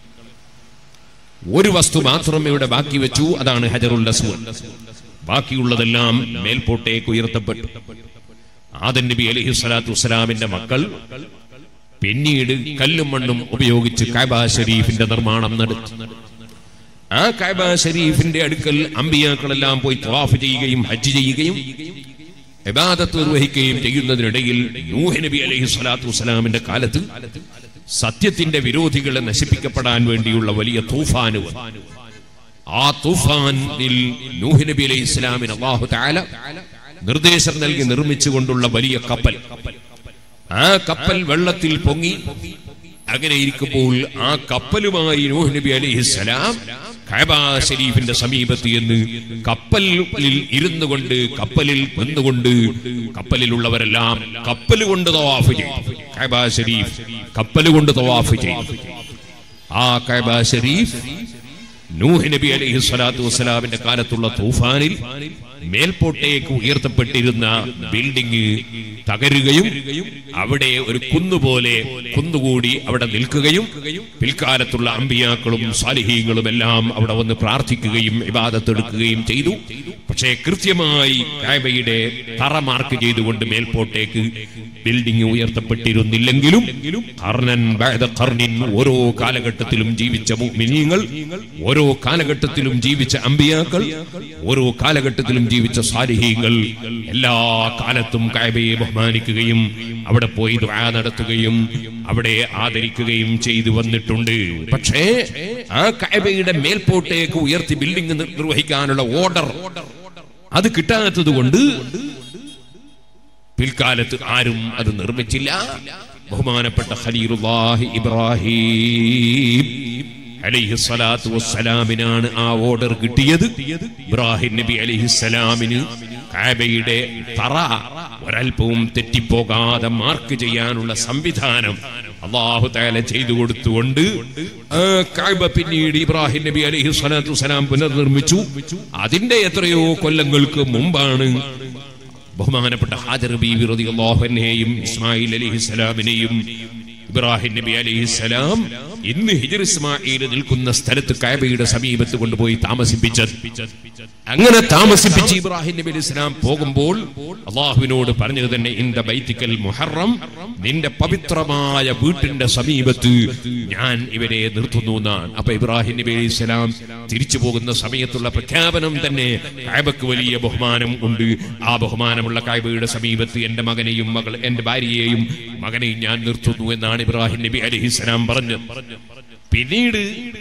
ഒരു വസ്തു മാത്രം ഇവിടെ ബാക്കി വെച്ചു അതാണ് ഹജറുൽ അസ്വദ് ബാക്കിയുള്ളതെല്ലാം മേൽപോട്ടേക്ക് ഉയർത്തപ്പെട്ടു ആദൻ നബി അലൈഹി സ്വലാത്തു വസ്സലാമിന്റെ മക്കൾ പിന്നീട് കല്ലും മണ്ണും ഉപയോഗിച്ച് കൈബ ഷരീഫിന്റെ നിർമ്മാണം നടത്തി ആ കൈബ ഷരീഫിന്റെ അടുക്കൽ അമ്പിയാക്കളെല്ലാം പോയി ത്വാഫ് ചെയ്യുകയും ഹജ്ജ് ചെയ്യുകയും ഇബാദത്ത് നിർവഹിക്കുകയും ചെയ്യുന്നതിനിടയിൽ നൂഹ് നബി അലൈഹി സ്വലാത്തു വസ്സലാമിന്റെ കാലത്ത് സത്യത്തിന്റെ വിരോധികളെ നശിപ്പിക്കപ്പെടാൻ വേണ്ടിയുള്ള വലിയ തൂഫാന് വന്നു. ആ തൂഫാനിൽ നൂഹ് നബി അലൈഹി ഇസ്ലാമിന് അള്ളാഹു താല നിർദ്ദേശം നൽകി നിർമ്മിച്ചുകൊണ്ടുള്ള വലിയ കപ്പൽ ആ കപ്പൽ വെള്ളത്തിൽ പൊങ്ങി അങ്ങനെ ഇരിക്കുമ്പോൾ ആ കപ്പലുമായി നൂഹ് നബി അലൈഹിസ്സലാം കഅബ ഷരീഫിന്റെ സമീപത്ത് എന്ന് കപ്പലിൽ ഇരുന്നു കൊണ്ട് കപ്പലിൽ നിന്നുകൊണ്ട് കപ്പലിലുള്ളവരെല്ലാം കപ്പൽ കൊണ്ട് തവാഫ് ചെയ്തു കഅബ ഷരീഫ് കപ്പൽ കൊണ്ട് തവാഫ് ചെയ്തു ആ കഅബ ഷരീഫ് നൂഹ് നബി അലൈഹി സ്വലാത്തു വസ്സലാമിന്റെ കാലത്തുള്ള തൂഫാനിൽ മേൽപോട്ടേക്ക് ഉയർത്തപ്പെട്ടിരുന്ന ബിൽഡിംഗ് തകരുകയും അവിടെ ഒരു കുന്നുപോലെ കുന്നുകൂടി അവിടെ നിൽക്കുകയും പിൽക്കാലത്തുള്ള അമ്പിയാക്കളും സാലിഹീങ്ങളും എല്ലാം അവിടെ വന്ന് പ്രാർത്ഥിക്കുകയും ഇബാദത്തെടുക്കുകയും ചെയ്തു പക്ഷേ കൃത്യമായി കായബയുടെ തറ മാർക്ക് ചെയ്തുകൊണ്ട് മേൽപോട്ടേക്ക് ബിൽഡിംഗ് ഉയർത്തപ്പെട്ടിരുന്നില്ലെങ്കിലും കർണൻ ബഅദ കർണിൻ ഓരോ കാലഘട്ടത്തിലും ജീവിച്ച മുഅ്മിനീങ്ങൾ ഓരോ കാലഘട്ടത്തിലും ജീവിച്ച അമ്പിയാക്കൾ ഓരോ കാലഘട്ടത്തിലും ജീവിച്ച സാലിഹീങ്ങൾ എല്ലാ കാലത്തും കായബയെ ബഹുമാനിക്കുകയും അവിടെ പോയി ദുആ നടത്തുകയും അവിടെ ആദരിക്കുകയും ചെയ്തു വന്നിട്ടുണ്ട് പക്ഷേ ആ കായബയുടെ മേൽപോട്ടേക്ക് ഉയർത്തി ബിൽഡിംഗ് നിർവഹിക്കാനുള്ള ഓർഡർ അത് കിട്ടാത്തത് കൊണ്ട് പിൽക്കാലത്ത് ആരും അത് നിർമ്മിച്ചില്ല ബഹുമാനപ്പെട്ട ഖലീലുല്ലാഹി ഇബ്രാഹിം അലൈഹി സ്വലാത്തു വസ്സലാമിനാണ് ആ ഓർഡർ കിട്ടിയത് ഇബ്രാഹിം നബി അലൈഹി സ്വലാമിന് കാബയുടെ തറ ഒരൽപ്പവും തെറ്റിപ്പോകാതെ മാർക്ക് ചെയ്യാനുള്ള സംവിധാനം അള്ളാഹു താല ചെയ്തു കൊടുത്തുകൊണ്ട് ആ കാബ പിന്നീട് ഇബ്രാഹിം നബി അലൈഹി സ്വലാത്തു വസ്സലാം പുനർനിർമ്മിച്ചു അതിന്റെ എത്രയോ കൊല്ലങ്ങൾക്ക് മുമ്പാണ് ബഹുമാനപ്പെട്ട ഹാജർ ബീവി റളിയല്ലാഹു അൻഹയെയും ഇസ്മായിൽ അലൈഹിസ്സലാമിനെയും ഇബ്രാഹിം നബി അലൈഹിസ്സലാം ഇന്ന് ഹിജർ ഇസ്മായിൽ നിൽക്കുന്ന സ്ഥലത്ത് കഅബയുടെ സമീപത്ത് കൊണ്ടുപോയി താമസിപ്പിച്ചത് അങ്ങനെ താമസിപ്പിച്ച് ഇബ്രാഹിം നബി അലൈഹി സ്വലാം പോകുമ്പോൾ അള്ളാഹുവിനോട് പറഞ്ഞത് തന്നെ ഇന്ത ബൈത്തിക്കൽ മുഹറം നിന്റെ പവിത്രമായ വീട്ടിന്റെ സമീപത്ത് ഞാൻ ഇവരെ നിർത്തുന്നു എന്നാണ് അപ്പൊ ഇബ്രാഹിം നബി അലൈഹി സ്വലാം തിരിച്ചു പോകുന്ന സമയത്തുള്ള പ്രഖ്യാപനം തന്നെ കായബക്ക് വലിയ ബഹുമാനം ഉണ്ട് ആ ബഹുമാനമുള്ള കായബയുടെ സമീപത്ത് എന്റെ മകനെയും മകൾ എന്റെ ഭാര്യയെയും മകനെയും ഞാൻ നിർത്തുന്നു എന്നാണ് ഇബ്രാഹിം നബി അലഹിസ്സലാം പറഞ്ഞത് പിന്നീട്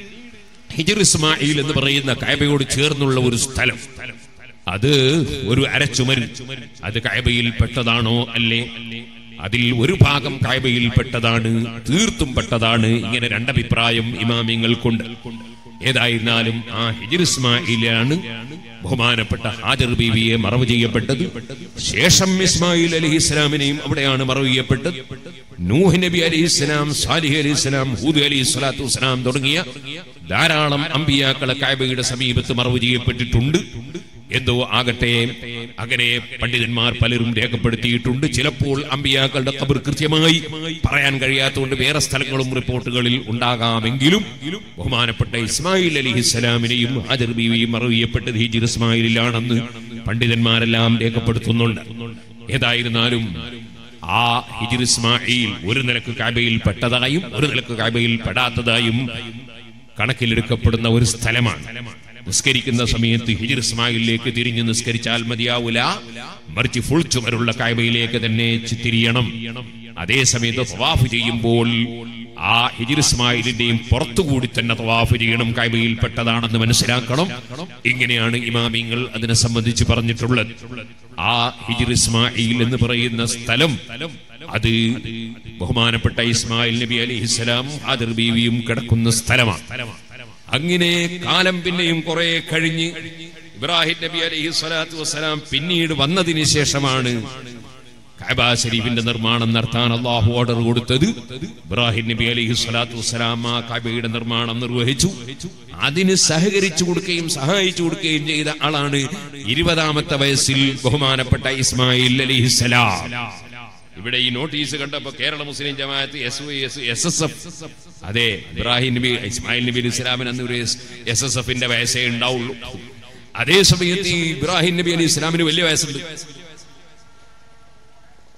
ഹിജർ ഇസ്മായിൽ എന്ന് പറയുന്ന കായബയോട് ചേർന്നുള്ള ഒരു സ്ഥലം അത് ഒരു അരച്ചുമരിൽ അത് കായബയിൽ പെട്ടതാണോ അല്ലേ അതിൽ ഒരു ഭാഗം കായബയിൽ പെട്ടതാണ് തീർത്തും പെട്ടതാണ് ഇങ്ങനെ രണ്ടഭിപ്രായം ഇമാമിങ്ങൾക്കുണ്ട് ഏതായിരുന്നാലും ആ ഹിജിർ ഇസ്മായിലാണ് ബഹുമാനപ്പെട്ട ഹാജർ ബീവിയെ മറവ് ചെയ്യപ്പെട്ടത് ശേഷം ഇസ്മായിൽ അലഹി ഇസ്ലാമിനെയും അവിടെയാണ് മറവ് ചെയ്യപ്പെട്ടത് നൂഹ് നബി അലൈഹി ഇസ്ലാം സാലിഹ് അലൈഹി ഇസ്ലാം ഹൂദ് അലൈഹി സ്വലാത്തു വസ്സലാം തുടങ്ങിയ ധാരാളം അമ്പിയാക്കളെ കായബയുടെ സമീപത്ത് മറവ് ചെയ്യപ്പെട്ടിട്ടുണ്ട് എന്തോ ആകട്ടെ അങ്ങനെ പണ്ഡിതന്മാർ പലരും രേഖപ്പെടുത്തിയിട്ടുണ്ട് ചിലപ്പോൾ അമ്പിയാക്കളുടെ കബർ കൃത്യമായി പറയാൻ കഴിയാത്തതുകൊണ്ട് വേറെ സ്ഥലങ്ങളും റിപ്പോർട്ടുകളിൽ ഉണ്ടാകാമെങ്കിലും ബഹുമാനപ്പെട്ട ഇസ്മായിൽ അലിഹിസ്സലാമിനെയും ഹാജർ ബീവിയും മറവിയപ്പെട്ടത് ഹിജിർ ഇസ്മായിലാണെന്ന് പണ്ഡിതന്മാരെല്ലാം രേഖപ്പെടുത്തുന്നുണ്ട് ഏതായിരുന്നാലും ആ ഹിജിർ ഇസ്മായിൽ ഒരു നിലക്ക് കാബയിൽ പെട്ടതായും ഒരു നിലക്ക് കാബയിൽ പെടാത്തതായും കണക്കിലെടുക്കപ്പെടുന്ന ഒരു സ്ഥലമാണ് നിസ്കരിക്കുന്ന സമയത്ത് ഹിജിർ ഇസ്മായിലേക്ക് തിരിഞ്ഞ് നിസ്കരിച്ചാൽ മതിയാവൂല മറിച്ച് ഫുൾ ചുമരുള്ള കായ്ബയിലേക്ക് തന്നെ ചി- തിരിയണം അതേ സമയത്ത് തവാഫ് ചെയ്യുമ്പോൾ ആ ഹിജിർ ഇസ്മായിലിന്റെയും പുറത്തുകൂടി തന്നെ തവാഫ് ചെയ്യണം കായ്ബയിൽ പെട്ടതാണെന്ന് മനസ്സിലാക്കണം ഇങ്ങനെയാണ് ഇമാമിങ്ങൾ അതിനെ സംബന്ധിച്ച് പറഞ്ഞിട്ടുള്ളത് ആ ഹിജിർ ഇസ്മായിൽ എന്ന് പറയുന്ന സ്ഥലം അത് ബഹുമാനപ്പെട്ട ഇസ്മായിൽ നബി അലിഹിസ്സലാം ഹാദർ ബീവിയും കിടക്കുന്ന സ്ഥലമാണ് അങ്ങനെ കാലം പിന്നെയും കുറെ കഴിഞ്ഞ് ഇബ്രാഹിം നബി അലൈഹി സ്വലാത്തു വസ്സലാം പിന്നീട് വന്നതിന് ശേഷമാണ് കഅബ ശരീഫിന്റെ നിർമ്മാണം നടത്താൻ അള്ളാഹു ഓർഡർ കൊടുത്തത് ഇബ്രാഹിം നബി അലൈഹി സ്വലാത്തു വസ്സലാം ആ കഅബയുടെ നിർമ്മാണം നിർവഹിച്ചു അതിന് സഹകരിച്ചു കൊടുക്കുകയും സഹായിച്ചു കൊടുക്കുകയും ചെയ്ത ആളാണ് ഇരുപതാമത്തെ വയസ്സിൽ ബഹുമാനപ്പെട്ട ഇസ്മായിൽ അലിഹിസ്സലാം ഇവിടെ ഈ നോട്ടീസ് കണ്ടപ്പോ Kerala Muslim Jamaath S S S S F അതെ ഇബ്രാഹിം നബി ഇസ്മായിൽ നബി അലി ഇസ്ലാമിന് അന്ന് ഒരു എസ് എസ് എഫിന്റെ വയസ്സേ ഉണ്ടാവുള്ളൂ അതേ സമയത്ത് ഈ ഇബ്രാഹിം നബി അലി ഇസ്ലാമിന് വലിയ വയസ്സുണ്ട്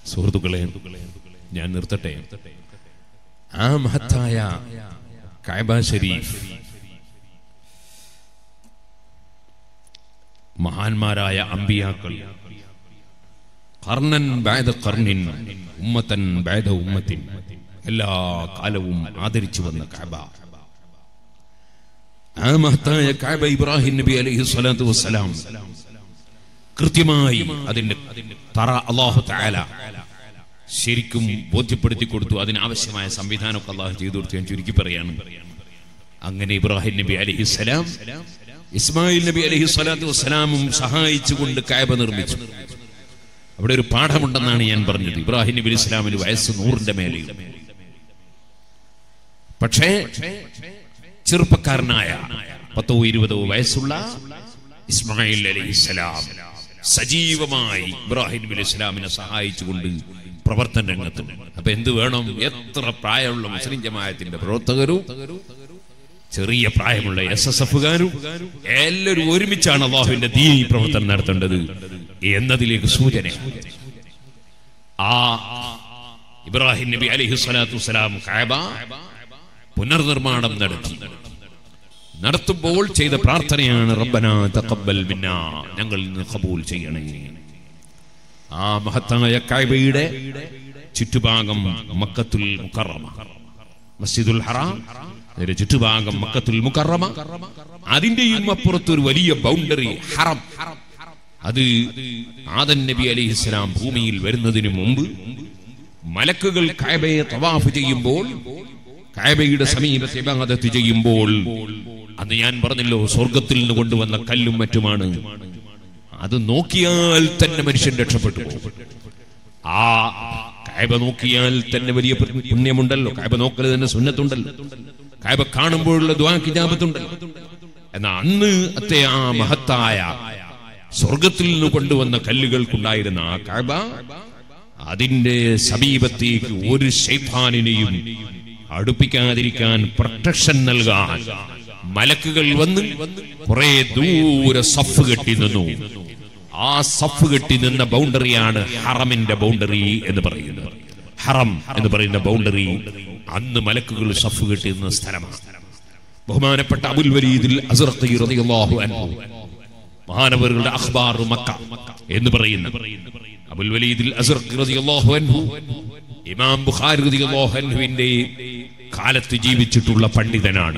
സുഹൃത്തുക്കളെ ഞാൻ നിർത്തട്ടെ ആ മഹത്തായ കായബ ഷരീഫ് മഹാന്മാരായ അമ്പിയാക്കൾ കർണൻ ബാദ കർണിൻ ഉമ്മത്തൻ ബാദ ഉമ്മത്തിൻ എല്ലാ കാലവും ആദരിച്ചു വന്ന കാബ ആ മഹത്തായ കാബ ഇബ്രാഹിം നബി അലൈഹി സ്വലാത്തു വസ്സലാം കൃത്യമായി അതിന്റെ തറ അള്ളാഹു താല ശരിക്കും ബോധ്യപ്പെടുത്തി കൊടുത്തു അതിനാവശ്യമായ സംവിധാനമൊക്കെ അള്ളാഹു ചെയ്തു കൊടുത്തു ഞാൻ ചുരുക്കി പറയാണ് അങ്ങനെ ഇബ്രാഹിം നബി അലൈഹി സ്വലാം ഇസ്മായിൽ നബി അലൈഹി സ്വലാത്തു വസ്സലാമും സഹായിച്ചുകൊണ്ട് കായബ നിർമ്മിച്ചു അവിടെ ഒരു പാഠമുണ്ടെന്നാണ് ഞാൻ പറഞ്ഞത് ഇബ്രാഹിം നബി ഇസ്ലാമിന് വയസ്സ് നൂറിന്റെ മേലെ പക്ഷേ ചെറുപ്പക്കാരനായ പത്തോ ഇരുപതോ വയസ്സുള്ള ഇസ്മായിൽ അലൈഹിസ്സലാം സജീവമായി ഇബ്രാഹിം നബി ഇസ്ലാമിനെ സഹായിച്ചുകൊണ്ട് പ്രവർത്തന രംഗത്തുണ്ട് അപ്പൊ എന്ത് വേണം എത്ര പ്രായമുള്ള മുസ്ലിം ജമായത്തിന്റെ പ്രവർത്തകരും ചെറിയ പ്രായമുള്ള എസ് എസ് എഫുകാരും എല്ലാവരും ഒരുമിച്ചാണ് അള്ളാഹുവിന്റെ ദീനി പ്രവർത്തനം നടത്തേണ്ടത് എന്നതിലേക്ക് സൂചന ആ ഇബ്രാഹിം നബി അലിഹു സ്വലാത്തു വസ്സലാം കാബ പുനർനിർമ്മാണം നടത്തി നടത്തുമ്പോൾ ചെയ്ത പ്രാർത്ഥനയാണ് റബ്ബന തഖബ്ബൽ മിന്നാ ഞങ്ങൾ നിന്ന് കബൂൽ ചെയ്യണേ ആ മഹത്തായ കായബയുടെ ചുറ്റുഭാഗം മക്കത്തുൽ മുക്കറമ മസ്ജിദുൽ ഹറാം അതിന്റെ ചുറ്റുഭാഗം മക്കത്തുൽ മുക്കറമ അതിന്റെയും അപ്പുറത്ത് ഒരു വലിയ ബൗണ്ടറി ഹറം അത് ആദൻ നബി അലിഹിസ്ലാം ഭൂമിയിൽ വരുന്നതിന് മുമ്പ് മലക്കുകൾ കായബയെ തവാഫ് ചെയ്യുമ്പോൾ കായബയുടെ സമീപത്തെ ഇബാദത്ത് ചെയ്യുമ്പോൾ അന്ന് ഞാൻ പറഞ്ഞല്ലോ സ്വർഗത്തിൽ നിന്ന് കൊണ്ടുവന്ന കല്ലും മറ്റുമാണ് അത് നോക്കിയാൽ തന്നെ മനുഷ്യൻ രക്ഷപ്പെട്ടു പോകും ആ കായബ നോക്കിയാൽ തന്നെ വലിയ പുണ്യമുണ്ടല്ലോ കായബ നോക്കൽ തന്നെ സുന്നത്തുണ്ടല്ലോ കായബ കാണുമ്പോഴുള്ള ദ്വാക്കിജാപത്തുണ്ടല്ലോ എന്നാ അന്ന് അത്തെ ആ മഹത്തായ സ്വർഗത്തിൽ നിന്ന് കൊണ്ടുവന്ന കല്ലുകൾക്കുണ്ടായിരുന്ന ആ കായബ അതിന്റെ സമീപത്തേക്ക് ഒരു ശൈത്താനിനെയും അടുപ്പിക്കാതിരിക്കാൻ പ്രൊട്ടക്ഷൻ നൽകാൻ മലക്കുകൾ വന്ന് കുറെ ദൂരെ സഫ് കെട്ടി നിന്നു ആ സഫ് കെട്ടി നിന്ന ബൗണ്ടറിയാണ് ഹറമിന്റെ ബൗണ്ടറി എന്ന് പറയുന്നത് ഹറം എന്ന് പറയുന്ന ബൗണ്ടറി അന്ന് മലക്കുകൾ സഫ് കെട്ടി നിന്ന സ്ഥലമാണ് ബഹുമാനപ്പെട്ട അബുൽ വരീദിൽ അസ്റഖി റളിയല്ലാഹു അൻഹു മഹാനവറുകളുടെ അഖ്ബാർ മക്ക എന്ന് പറയുന്ന അബുൽ വലീദിൽ അസ്റഖി റളിയല്ലാഹു അൻഹു ഇമാം ബുഖാരി റളിയല്ലാഹു അൻഹുവിന്റെ കാലത്ത് ജീവിച്ചിട്ടുള്ള പണ്ഡിതനാണ്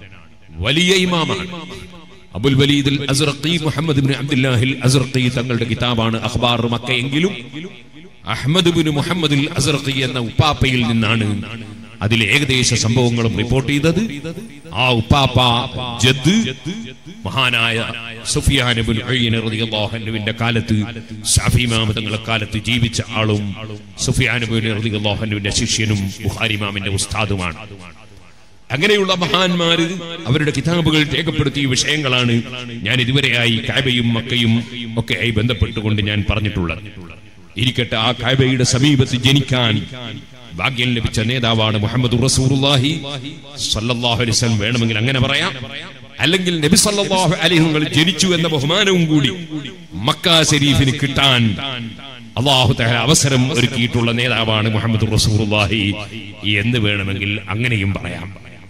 വലിയ ഇമാമാണ് Abul Walid Azraqi Muhammad bin അബ്ദുല്ലാഹിൽ അസ്റഖി തങ്ങളുടെ കിതാബാണ് അഖ്ബാർ മക്ക എങ്കിലും അഹ്മദ് ബിൻ മുഹമ്മദ് അസ്റഖി എന്ന ഉപ്പാപ്പയിൽ നിന്നാണ് അതിലെ ഏകദേശ സംഭവങ്ങളും റിപ്പോർട്ട് ചെയ്തത് ആ ഉപ്പാപ്പ ജദ് മഹാനായ സുഫിയാൻ ബിൻ ഉയ്യന റളിയല്ലാഹു അൻഹുവിന്റെ കാലത്ത് ഷാഫി ഇമാം തങ്ങളുടെ കാലത്ത് ജീവിച്ച ആളും സുഫിയാൻ ബിൻ റളിയല്ലാഹു അൻഹുവിന്റെ ശിഷ്യനും ബുഖാരി ഇമാമിന്റെ ഉസ്താദുമാണ് അങ്ങനെയുള്ള മഹാന്മാര് അവരുടെ കിതാബുകൾ രേഖപ്പെടുത്തിയ വിഷയങ്ങളാണ് ഞാൻ ഇതുവരെയായി കാബയും മക്കയും ഒക്കെയായി ബന്ധപ്പെട്ടുകൊണ്ട് ഞാൻ പറഞ്ഞിട്ടുള്ളത് ഇരിക്കട്ടെ ആ കാബയുടെ സമീപത്ത് ജനിക്കാൻ ഭാഗ്യം ലഭിച്ച നേതാവാണ് മുഹമ്മദ് റസൂറുല്ലാഹി സല്ലല്ലാഹു അലൈഹി വസല്ലം വേണമെങ്കിൽ അങ്ങനെ പറയാം അല്ലെങ്കിൽ നബി സല്ലല്ലാഹു അലൈഹി വസല്ലം ജനിച്ചു എന്ന ബഹുമാനവും കൂടി മക്ക ശരീഫിന് കിട്ടാൻ അള്ളാഹു തഹല അവസരം ഒരുക്കിയിട്ടുള്ള നേതാവാണ് മുഹമ്മദ് റസൂറുല്ലാഹി എന്ന് വേണമെങ്കിൽ അങ്ങനെയും പറയാം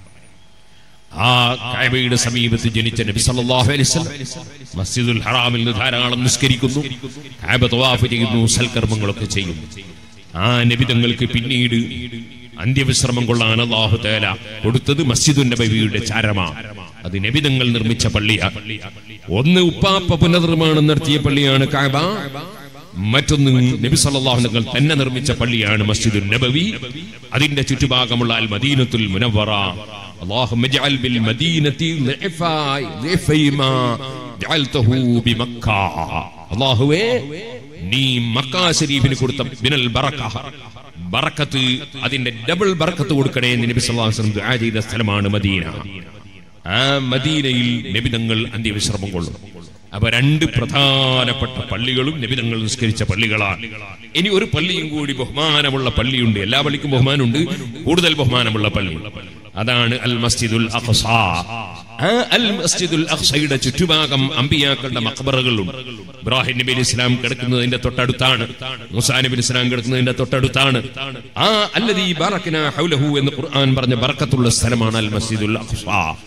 ആ കഅബയുടെ സമീപത്ത് ജനിച്ച നബി സല്ലല്ലാഹു അലൈഹി വസല്ലം മസ്ജിദുൽ ഹറാമിൽ നിന്ന് ധാരാളം നിസ്കരിക്കുന്നു കഅബ തവാഫ് ചെയ്യുന്നു സൽക്കർമ്മങ്ങളൊക്കെ ചെയ്യുന്നു ആ നബി തങ്ങൾക്ക് പിന്നീട് അന്ത്യവിശ്രമം കൊള്ളാൻ അള്ളാഹു തആല കൊടുത്തത് മസ്ജിദുൻ നബവിയുടെ ചാരമാ അത് നബിതങ്ങൾ നിർമ്മിച്ച പള്ളിയാണ് ഒന്ന് ഉപ്പാപ്പ പുനർനിർമ്മാണം നടത്തിയ പള്ളിയാണ് കഅബ മറ്റൊന്ന് നബി സല്ലല്ലാഹു തങ്ങൾ തന്നെ നിർമ്മിച്ച പള്ളിയാണ് മസ്ജിദുൻ നബവി അതിന്റെ ചുറ്റുഭാഗമുള്ള അൽ മദീനത്തുൽ മുനവ്വറ اللهم اجعل بالمدينة ضعفاي ضعفي ما جعلته بمكة അള്ളാഹുവേ നീ മക്കാ ശരീഫിന് കൊടുത്ത ബിനൽ ബറക്ക ബറക്കത്ത് അതിന്റെ ഡബിൾ ബറക്കത്ത് കൊടുക്കണേ എന്ന് നബി സല്ലല്ലാഹു അലൈഹി വസല്ലം ദുആ ചെയ്ത സ്ഥലമാണ് മദീന ആ മദീനയിൽ നബിതങ്ങൾ അന്ത്യവിശ്രമം കൊള്ളും അപ്പൊ രണ്ട് പ്രധാനപ്പെട്ട പള്ളികളും നബിതങ്ങൾ നിസ്കരിച്ച പള്ളികളാണ് ഇനി ഒരു പള്ളിയും കൂടി ബഹുമാനമുള്ള പള്ളിയുണ്ട് എല്ലാ പള്ളിക്കും ബഹുമാനമുണ്ട് കൂടുതൽ ബഹുമാനമുള്ള പള്ളി അതാണ് അൽ മസ്ജിദുൽ അഖ്സ ആ അൽ മസ്ജിദുൽ അഖ്സയുടെ ചുറ്റുഭാഗം അമ്പിയാക്കളുടെ മക്ബറകളുണ്ട് ഇബ്രാഹിം നബി അലൈഹി ഇസ്ലാം കിടക്കുന്നതിന്റെ തൊട്ടടുത്താണ് മുസാ നബി അലൈഹി ഇസ്ലാം കിടക്കുന്നതിന്റെ തൊട്ടടുത്താണ് ആ അല്ലദീ ബാറക്നാ ഹൗലഹു എന്ന് ഖുർആൻ പറഞ്ഞ ബർക്കത്തുള്ള സ്ഥലമാണ് അൽ മസ്ജിദുൽ അഖ്സ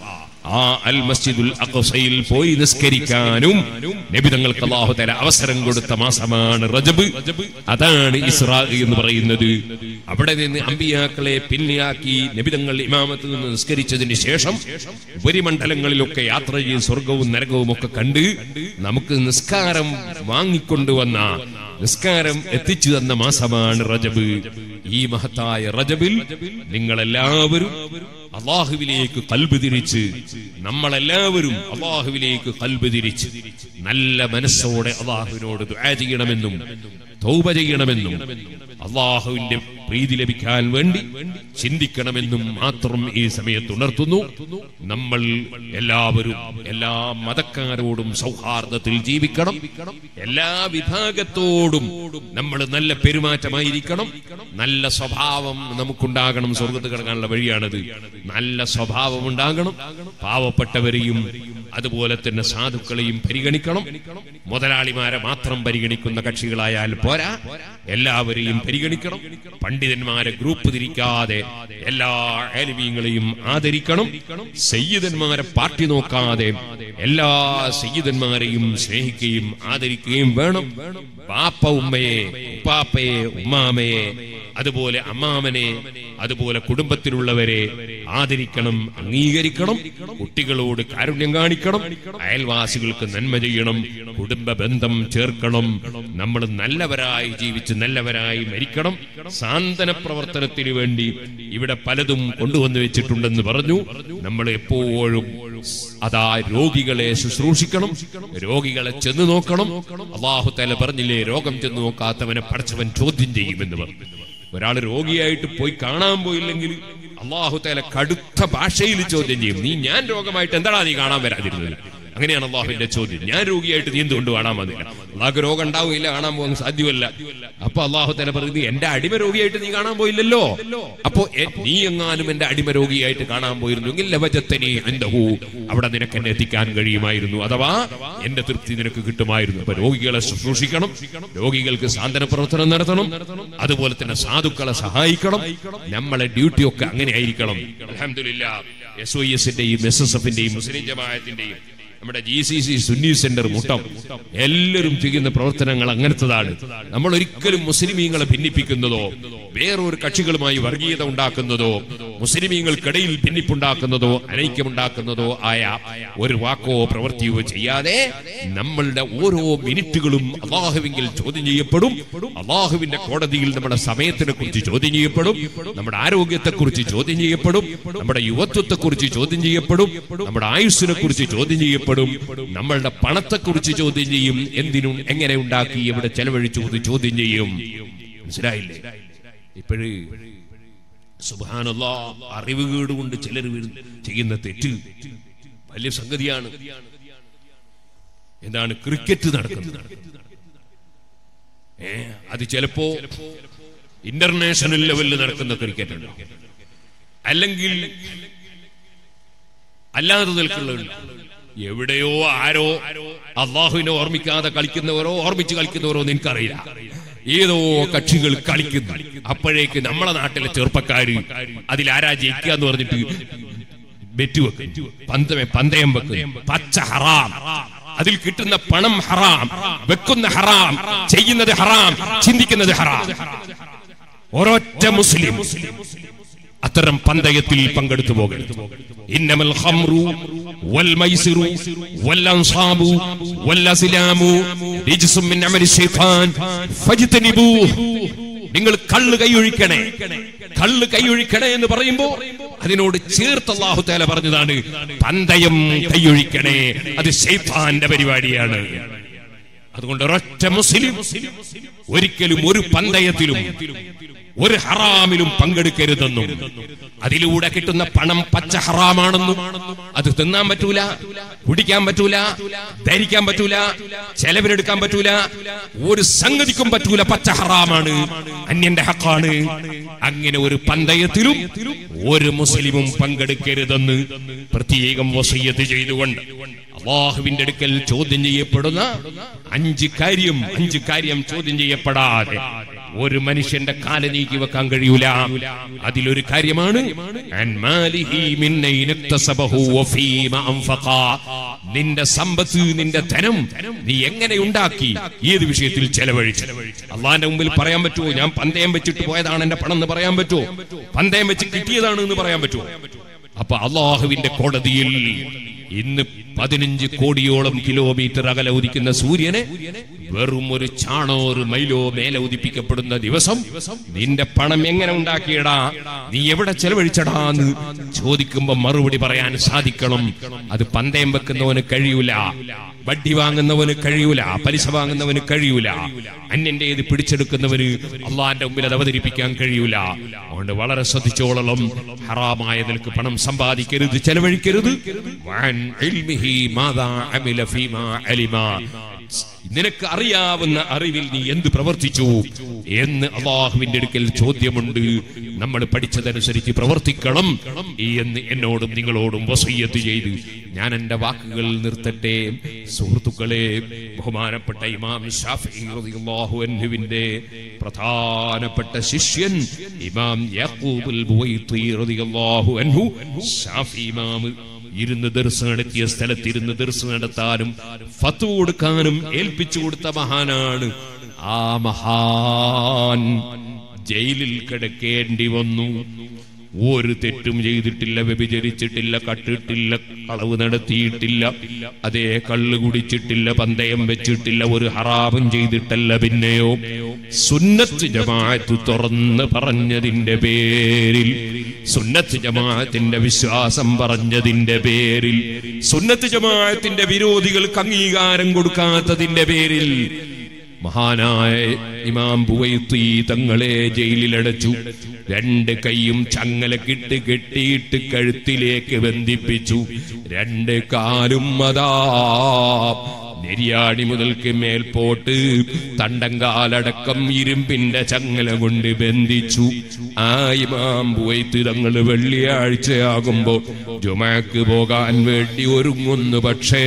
ആ അൽ മസ്ജിദുൽ അഖ്സയിൽ പോയി നിസ്കരിക്കാനും നബി തങ്ങൾക്ക് അല്ലാഹു തആല അവസരം കൊടുത്ത മാസമാണ് റജബ് അതാണ് ഇസ്രാ എന്ന് പറയുന്നത് അവിടെ നിന്ന് അമ്പിയാക്കളെ പിന്നെയാക്കി നബി തങ്ങൾ ഇമാമത്ത് നിന്ന് നിസ്കരിച്ചതിന് ശേഷം ഉപരിമണ്ഡലങ്ങളിലൊക്കെ യാത്ര ചെയ്ത് സ്വർഗവും നരകവും ഒക്കെ കണ്ട് നമുക്ക് നിസ്കാരം വാങ്ങിക്കൊണ്ടുവന്ന നിസ്കാരം എത്തിച്ചു തന്ന മാസമാണ് റജബ് ഈ മഹത്തായ റജബിൽ നിങ്ങളെല്ലാവരും അള്ളാഹുവിലേക്ക് കൽബ് തിരിച്ച് നമ്മളെല്ലാവരും അള്ളാഹുവിലേക്ക് കൽബ് തിരിച്ച് നല്ല മനസ്സോടെ അള്ളാഹുവിനോട് ദുആ ചെയ്യണമെന്നും തൗബ ചെയ്യണമെന്നും അള്ളാഹുവിന്റെ പ്രീതി ലഭിക്കാൻ വേണ്ടി ചിന്തിക്കണമെന്നും മാത്രം ഈ സമയത്ത് ഉണർത്തുന്നു നമ്മൾ എല്ലാവരും എല്ലാ മതക്കാരോടും സൗഹാർദ്ദത്തിൽ ജീവിക്കണം എല്ലാ വിഭാഗത്തോടും നമ്മൾ നല്ല പെരുമാറ്റമായിരിക്കണം നല്ല സ്വഭാവം നമുക്കുണ്ടാകണം സ്വർഗത്ത് കിടക്കാനുള്ള വഴിയാണത് നല്ല സ്വഭാവം ഉണ്ടാകണം പാവപ്പെട്ടവരെയും അതുപോലെ തന്നെ സാധുക്കളെയും പരിഗണിക്കണം മുതലാളിമാരെ മാത്രം പരിഗണിക്കുന്ന കക്ഷികളായാൽ പോരാ എല്ലാവരെയും പരിഗണിക്കണം പണ്ഡിതന്മാരെ ഗ്രൂപ്പ് തിരിക്കാതെ എല്ലാ ആലിമീങ്ങളെയും ആദരിക്കണം സയ്യിദന്മാരെ പാർട്ടി നോക്കാതെ എല്ലാ സയ്യിദന്മാരെയും സ്നേഹിക്കുകയും ആദരിക്കുകയും വേണം പാപ്പ ഉമ്മയെ ഉപ്പാപ്പയെ ഉമ്മാമയെ അതുപോലെ അമ്മാമനെ അതുപോലെ കുടുംബത്തിലുള്ളവരെ ആദരിക്കണം അംഗീകരിക്കണം കുട്ടികളോട് കാരുണ്യം കാണിക്കണം അയൽവാസികൾക്ക് നന്മ ചെയ്യണം കുടുംബ ബന്ധം ചേർക്കണം നമ്മൾ നല്ലവരായി ജീവിച്ച് നല്ലവരായി മരിക്കണം സാന്ത്വന പ്രവർത്തനത്തിന് വേണ്ടി ഇവിടെ പലതും കൊണ്ടുവന്നു വെച്ചിട്ടുണ്ടെന്ന് പറഞ്ഞു നമ്മൾ എപ്പോഴും അതാ രോഗികളെ ശുശ്രൂഷിക്കണം രോഗികളെ ചെന്ന് നോക്കണം അള്ളാഹു തല പറഞ്ഞില്ലേ രോഗം ചെന്ന് നോക്കാത്തവനെ പഠിച്ചവൻ ചോദ്യം ചെയ്യുമെന്ന് പറഞ്ഞു ഒരാൾ രോഗിയായിട്ട് പോയി കാണാൻ പോയില്ലെങ്കിൽ അള്ളാഹു തല കടുത്ത ഭാഷയിൽ ചോദ്യം ചെയ്യും നീ ഞാൻ രോഗമായിട്ട് എന്താടാ നീ കാണാൻ വരാതിരുന്നത് അങ്ങനെയാണ് അള്ളാഹുവിന്റെ ചോദ്യം ഞാൻ രോഗിയായിട്ട് നീ എന്തുകൊണ്ട് കാണാൻ വന്നില്ല അള്ളാഹ് രോഗം ഉണ്ടാവില്ല കാണാൻ പോകാൻ സാധ്യമല്ല അപ്പൊ അള്ളാഹു തല പറയുന്നത് എന്റെ അടിമ രോഗിയായിട്ട് നീ കാണാൻ പോയില്ലല്ലോ അപ്പോ എ- നീ എങ്ങാനും എന്റെ അടിമ രോഗിയായിട്ട് കാണാൻ പോയിരുന്നെങ്കിൽ ലവജത്തനി എന്തഹു അവിടെ നിനക്ക് എന്നെ എത്തിക്കാൻ കഴിയുമായിരുന്നു അഥവാ എന്റെ തൃപ്തി നിനക്ക് കിട്ടുമായിരുന്നു അപ്പൊ രോഗികളെ ശുശ്രൂഷിക്കണം രോഗികൾക്ക് സാന്ത്വന പ്രവർത്തനം നടത്തണം അതുപോലെ തന്നെ സാധുക്കളെ സഹായിക്കണം നമ്മളെ ഡ്യൂട്ടി ഒക്കെ അങ്ങനെ ആയിരിക്കണം അലഹമില്ല എസ് ഒ എസിന്റെയും എസ് എസ് എഫിന്റെയും മുസ്ലിം ജമാഅത്തിന്റെയും നമ്മുടെ G C C Sunni centre Muttam എല്ലാവരും ചെയ്യുന്ന പ്രവർത്തനങ്ങൾ അങ്ങനത്തതാണ് നമ്മൾ ഒരിക്കലും മുസ്ലിമീങ്ങളെ ഭിന്നിപ്പിക്കുന്നതോ വേറൊരു കക്ഷികളുമായി വർഗീയത ഉണ്ടാക്കുന്നതോ മുസ്ലിമീങ്ങൾക്കിടയിൽ ഭിന്നിപ്പുണ്ടാക്കുന്നതോ അനൈക്യമുണ്ടാക്കുന്നതോ ആയ ഒരു വാക്കോ പ്രവൃത്തിയോ ചെയ്യാതെ നമ്മളുടെ ഓരോ മിനിറ്റുകളും അള്ളാഹുവിങ്കിൽ ചോദ്യം ചെയ്യപ്പെടും അള്ളാഹുവിന്റെ കോടതിയിൽ നമ്മുടെ സമയത്തിനെ കുറിച്ച് ചോദ്യം ചെയ്യപ്പെടും നമ്മുടെ ആരോഗ്യത്തെ കുറിച്ച് ചോദ്യം ചെയ്യപ്പെടും നമ്മുടെ യുവത്വത്തെ കുറിച്ച് ചോദ്യം ചെയ്യപ്പെടും നമ്മുടെ ആയുസ്സിനെ കുറിച്ച് ചോദ്യം ചെയ്യപ്പെടും നമ്മളുടെ പണത്തെ കുറിച്ച് ചോദ്യം ചെയ്യും എന്തിനും എങ്ങനെ ഉണ്ടാക്കി എവിടെ ചെലവഴിച്ചു എന്ന് ചോദ്യം ചെയ്യും മനസ്സിലായില്ലേ ഇപ്പോഴ് സുബാനല്ല അറിവുകേട് കൊണ്ട് ചിലർ ചെയ്യുന്ന തെറ്റ് വലിയ സംഗതിയാണ് എന്താണ് ക്രിക്കറ്റ് നടക്കുന്നത് ഏ അത് ചിലപ്പോ ഇന്റർനാഷണൽ ലെവലിൽ നടക്കുന്ന ക്രിക്കറ്റ് ഉണ്ട് അല്ലെങ്കിൽ അല്ലാതെ നിൽക്കുന്നുണ്ട് എവിടെയോ ആരോ അള്ളാഹുവിനെ ഓർമ്മിക്കാതെ കളിക്കുന്നവരോ ഓർമ്മിച്ച് കളിക്കുന്നവരോ നിനക്കറിയില്ല ഏതോ കക്ഷികൾ കളിക്കുന്നു അപ്പോഴേക്ക് നമ്മളെ നാട്ടിലെ ചെറുപ്പക്കാര് അതിലാരാ ജയിക്കുക എന്ന് പറഞ്ഞിട്ട് ബെറ്റ് വെക്കും പന്തമേ പന്തയം വെക്കും പച്ച ഹറാം അതിൽ കിട്ടുന്ന പണം ഹറാം വെക്കുന്ന ഹറാം ചെയ്യുന്നത് ഹറാം ചിന്തിക്കുന്നത് ഹറാം ഒരൊറ്റ മുസ്ലിം അത്തരം പന്തയത്തിൽ പങ്കെടുത്തു പോകരുത് ഇന്നമൽ ഖംറു വൽ മൈസിറു വൽ അൻസാബു വൽ അസ്ലാമു റിജ്സും മിൻ അമലി ശൈത്താൻ ഫജ്തനിബൂ നിങ്ങൾ കള്ള് കൈയൊഴിക്കണേ കള്ള് കൈയൊഴിക്കണേ എന്ന് പറയുമ്പോ അതിനോട് ചേർത്ത് അള്ളാഹു തആല പറഞ്ഞതാണ് പന്തയം കൈയൊഴിക്കണേ അത് ശൈത്താന്റെ പരിപാടിയാണ് അതുകൊണ്ട് ഒരൊറ്റ മുസ്ലിം ഒരിക്കലും ഒരു പന്തയത്തിലും ഒരു ഹറാമിലും പങ്കെടുക്കരുതെന്നും അതിലൂടെ കിട്ടുന്ന പണം പച്ച ഹറാമാണെന്നും അത് തിന്നാൻ പറ്റൂല കുടിക്കാൻ പറ്റൂല ധരിക്കാൻ പറ്റൂല ചെലവിനെടുക്കാൻ പറ്റൂല ഒരു സംഗതിക്കും പറ്റൂല പച്ച ഹറാമാണ് അന്യന്റെ ഹക്കാണ് അങ്ങനെ ഒരു പന്തയത്തിലും ഒരു മുസ്ലിമും പങ്കെടുക്കരുതെന്ന് പ്രത്യേകം വസയ്യത്ത് ചെയ്തുകൊണ്ട് അള്ളാഹുവിന്റെ അടുക്കൽ ചോദ്യം ചെയ്യപ്പെടുന്ന അഞ്ച് കാര്യം അഞ്ച് കാര്യം ചോദ്യം ചെയ്യപ്പെടാതെ ഒരു മനുഷ്യന്റെ കാല നീക്കി വെക്കാൻ കഴിയൂല അതിലൊരു കാര്യമാണ് അൻ മാലിഹി മിൻ അയ്ന ഇക്തസബഹു വഫീമ അൻഫഖാ. നിന്റെ സമ്പത്ത് നിന്റെ ധനം നീ എങ്ങനെ ഉണ്ടാക്കി ഏത് വിഷയത്തിൽ ചെലവഴിച്ചു അള്ളാന്റെ മുമ്പിൽ പറയാൻ പറ്റുമോ ഞാൻ പന്തയം വെച്ചിട്ട് പോയതാണ് എന്റെ പണം എന്ന് പറയാൻ പറ്റുമോ പന്തയം വെച്ച് കിട്ടിയതാണ് എന്ന് പറയാൻ പറ്റുമോ അപ്പൊ അള്ളാഹുവിന്റെ കോടതിയിൽ ഇന്ന് പതിനഞ്ച് കോടിയോളം കിലോമീറ്റർ അകലെ ഉദിക്കുന്ന സൂര്യനെ വെറും ഒരു ചാണോ ഒരു മൈലോ മേലെ ഉദിപ്പിക്കപ്പെടുന്ന ദിവസം നിന്റെ പണം എങ്ങനെ ഉണ്ടാക്കിയടാ നീ എവിടെ ചെലവഴിച്ചടാ എന്ന് ചോദിക്കുമ്പോ മറുപടി പറയാൻ സാധിക്കണം അത് പന്തയം വെക്കുന്നവന് കഴിയൂല വട്ടി വാങ്ങുന്നവന് കഴിയൂല പലിശ വാങ്ങുന്നവന് കഴിയൂല അന്യന്റെ ഇത് പിടിച്ചെടുക്കുന്നവന് അള്ളാന്റെ മുമ്പിൽ അത് അവതരിപ്പിക്കാൻ കഴിയൂല അതുകൊണ്ട് വളരെ ശ്രദ്ധിച്ചോളണം ഹറാമായ നിലക്ക് പണം സമ്പാദിക്കരുത് ചെലവഴിക്കരുത് വഅൻ ഇൽമിഹി മാദാ അമില ഫീമാ അലിമ നിനക്ക് അറിയാവുന്ന അറിവിൽ നീ എന്ത് പ്രവർത്തിച്ചു എന്ന് അള്ളാഹുവിന്റെ അടുക്കൽ ചോദ്യമുണ്ട് നമ്മൾ പഠിച്ചതനുസരിച്ച് പ്രവർത്തിക്കണം എന്ന് എന്നോടും നിങ്ങളോടും വസയ്യത്ത് ചെയ്ത് ഞാൻ എന്റെ വാക്കുകൾ നിർത്തട്ടെ സുഹൃത്തുക്കളെ ബഹുമാനപ്പെട്ട ഇമാം ഷാഫി റളിയല്ലാഹു അൻഹുവിന്റെ പ്രധാനപ്പെട്ട ശിഷ്യൻ ഇമാം യാക്കൂബുൽ ബുവൈത്തി റളിയല്ലാഹു അൻഹു ഷാഫി ഇമാം ഇരുന്ന് ദർസ് നടത്തിയ സ്ഥലത്ത് ഇരുന്ന് ദർസ് നടത്താനും ഫത്വ കൊടുക്കാനും ഏൽപ്പിച്ചു കൊടുത്ത മഹാനാണ് ആ മഹാൻ ജയിലിൽ കിടക്കേണ്ടി വന്നു ഒരു തെറ്റും ചെയ്തിട്ടില്ല വ്യഭിചരിച്ചിട്ടില്ല കട്ടിട്ടില്ല കളവ് നടത്തിയിട്ടില്ല അതേ കള്ള് കുടിച്ചിട്ടില്ല പന്തയം വെച്ചിട്ടില്ല ഒരു ഹറാമും ചെയ്തിട്ടല്ല പിന്നെയോ സുന്നത്ത് ജമാഅത്ത് തുറന്ന് പറഞ്ഞതിന്റെ പേരിൽ സുന്നത്ത് ജമാഅത്തിന്റെ വിശ്വാസം പറഞ്ഞതിന്റെ പേരിൽ സുന്നത്ത് ജമാഅത്തിന്റെ വിരോധികൾക്ക് അംഗീകാരം കൊടുക്കാത്തതിന്റെ പേരിൽ മഹാനായ ഇമാം ബുവൈത്തി തങ്ങളെ ജയിലിലടച്ചു രണ്ട് കൈയും ചങ്ങലക്കിട്ട് കെട്ടിയിട്ട് കഴുത്തിലേക്ക് ബന്ധിപ്പിച്ചു രണ്ട് കാലും അതാ നെരിയാണി മുതൽക്ക് മേൽപോട്ട് തണ്ടങ്കാലടക്കം ഇരുമ്പിന്റെ ചങ്ങല കൊണ്ട് ബന്ധിച്ചു ആ ഇമാം ബുവൈത്ത് തങ്ങൾ വെള്ളിയാഴ്ചയാകുമ്പോ ജുമാക്ക് പോകാൻ വേണ്ടി ഒരുങ്ങുന്നു പക്ഷേ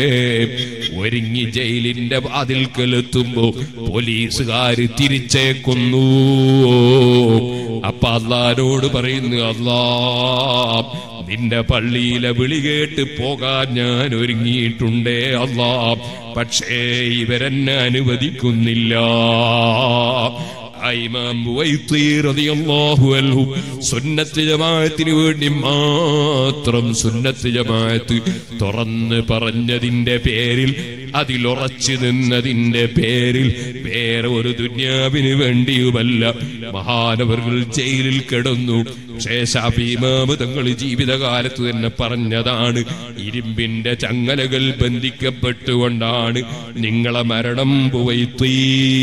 ഒരുങ്ങി ജയിലിന്റെ വാതിൽക്കലെത്തുമ്പോ പോലീസുകാര് തിരിച്ചേക്കുന്നു അപ്പൊ അള്ളാരോട് പറയുന്നു അല്ലാ നിന്റെ പള്ളിയിലെ വിളി കേട്ട് പോകാൻ ഞാൻ ഒരുങ്ങിയിട്ടുണ്ടേ അല്ലാ പക്ഷേ ഇവരെന്നെ അനുവദിക്കുന്നില്ല ആ ഇമാം ബുവൈത്തി റളിയല്ലാഹു അൻഹു സുന്നത്ത് ജമാഅത്തിന് വേണ്ടി മാത്രം സുന്നത്ത് ജമാഅത്ത് തുറന്ന് പറഞ്ഞതിന്റെ പേരിൽ അതിലുറച്ചു നിന്നതിന്റെ പേരിൽ വേറെ ഒരു ദുന്യാവിന് വേണ്ടിയുമല്ല മഹാനവர்கள் ജയിലിൽ കിടന്നു ശേഷാഭിമാമ് തങ്ങൾ ജീവിതകാലത്ത് തന്നെ പറഞ്ഞതാണ് ഇരുമ്പിന്റെ ചങ്ങലകൾ ബന്ധിക്കപ്പെട്ടുകൊണ്ടാണ് നിങ്ങളെ മരണം പോയി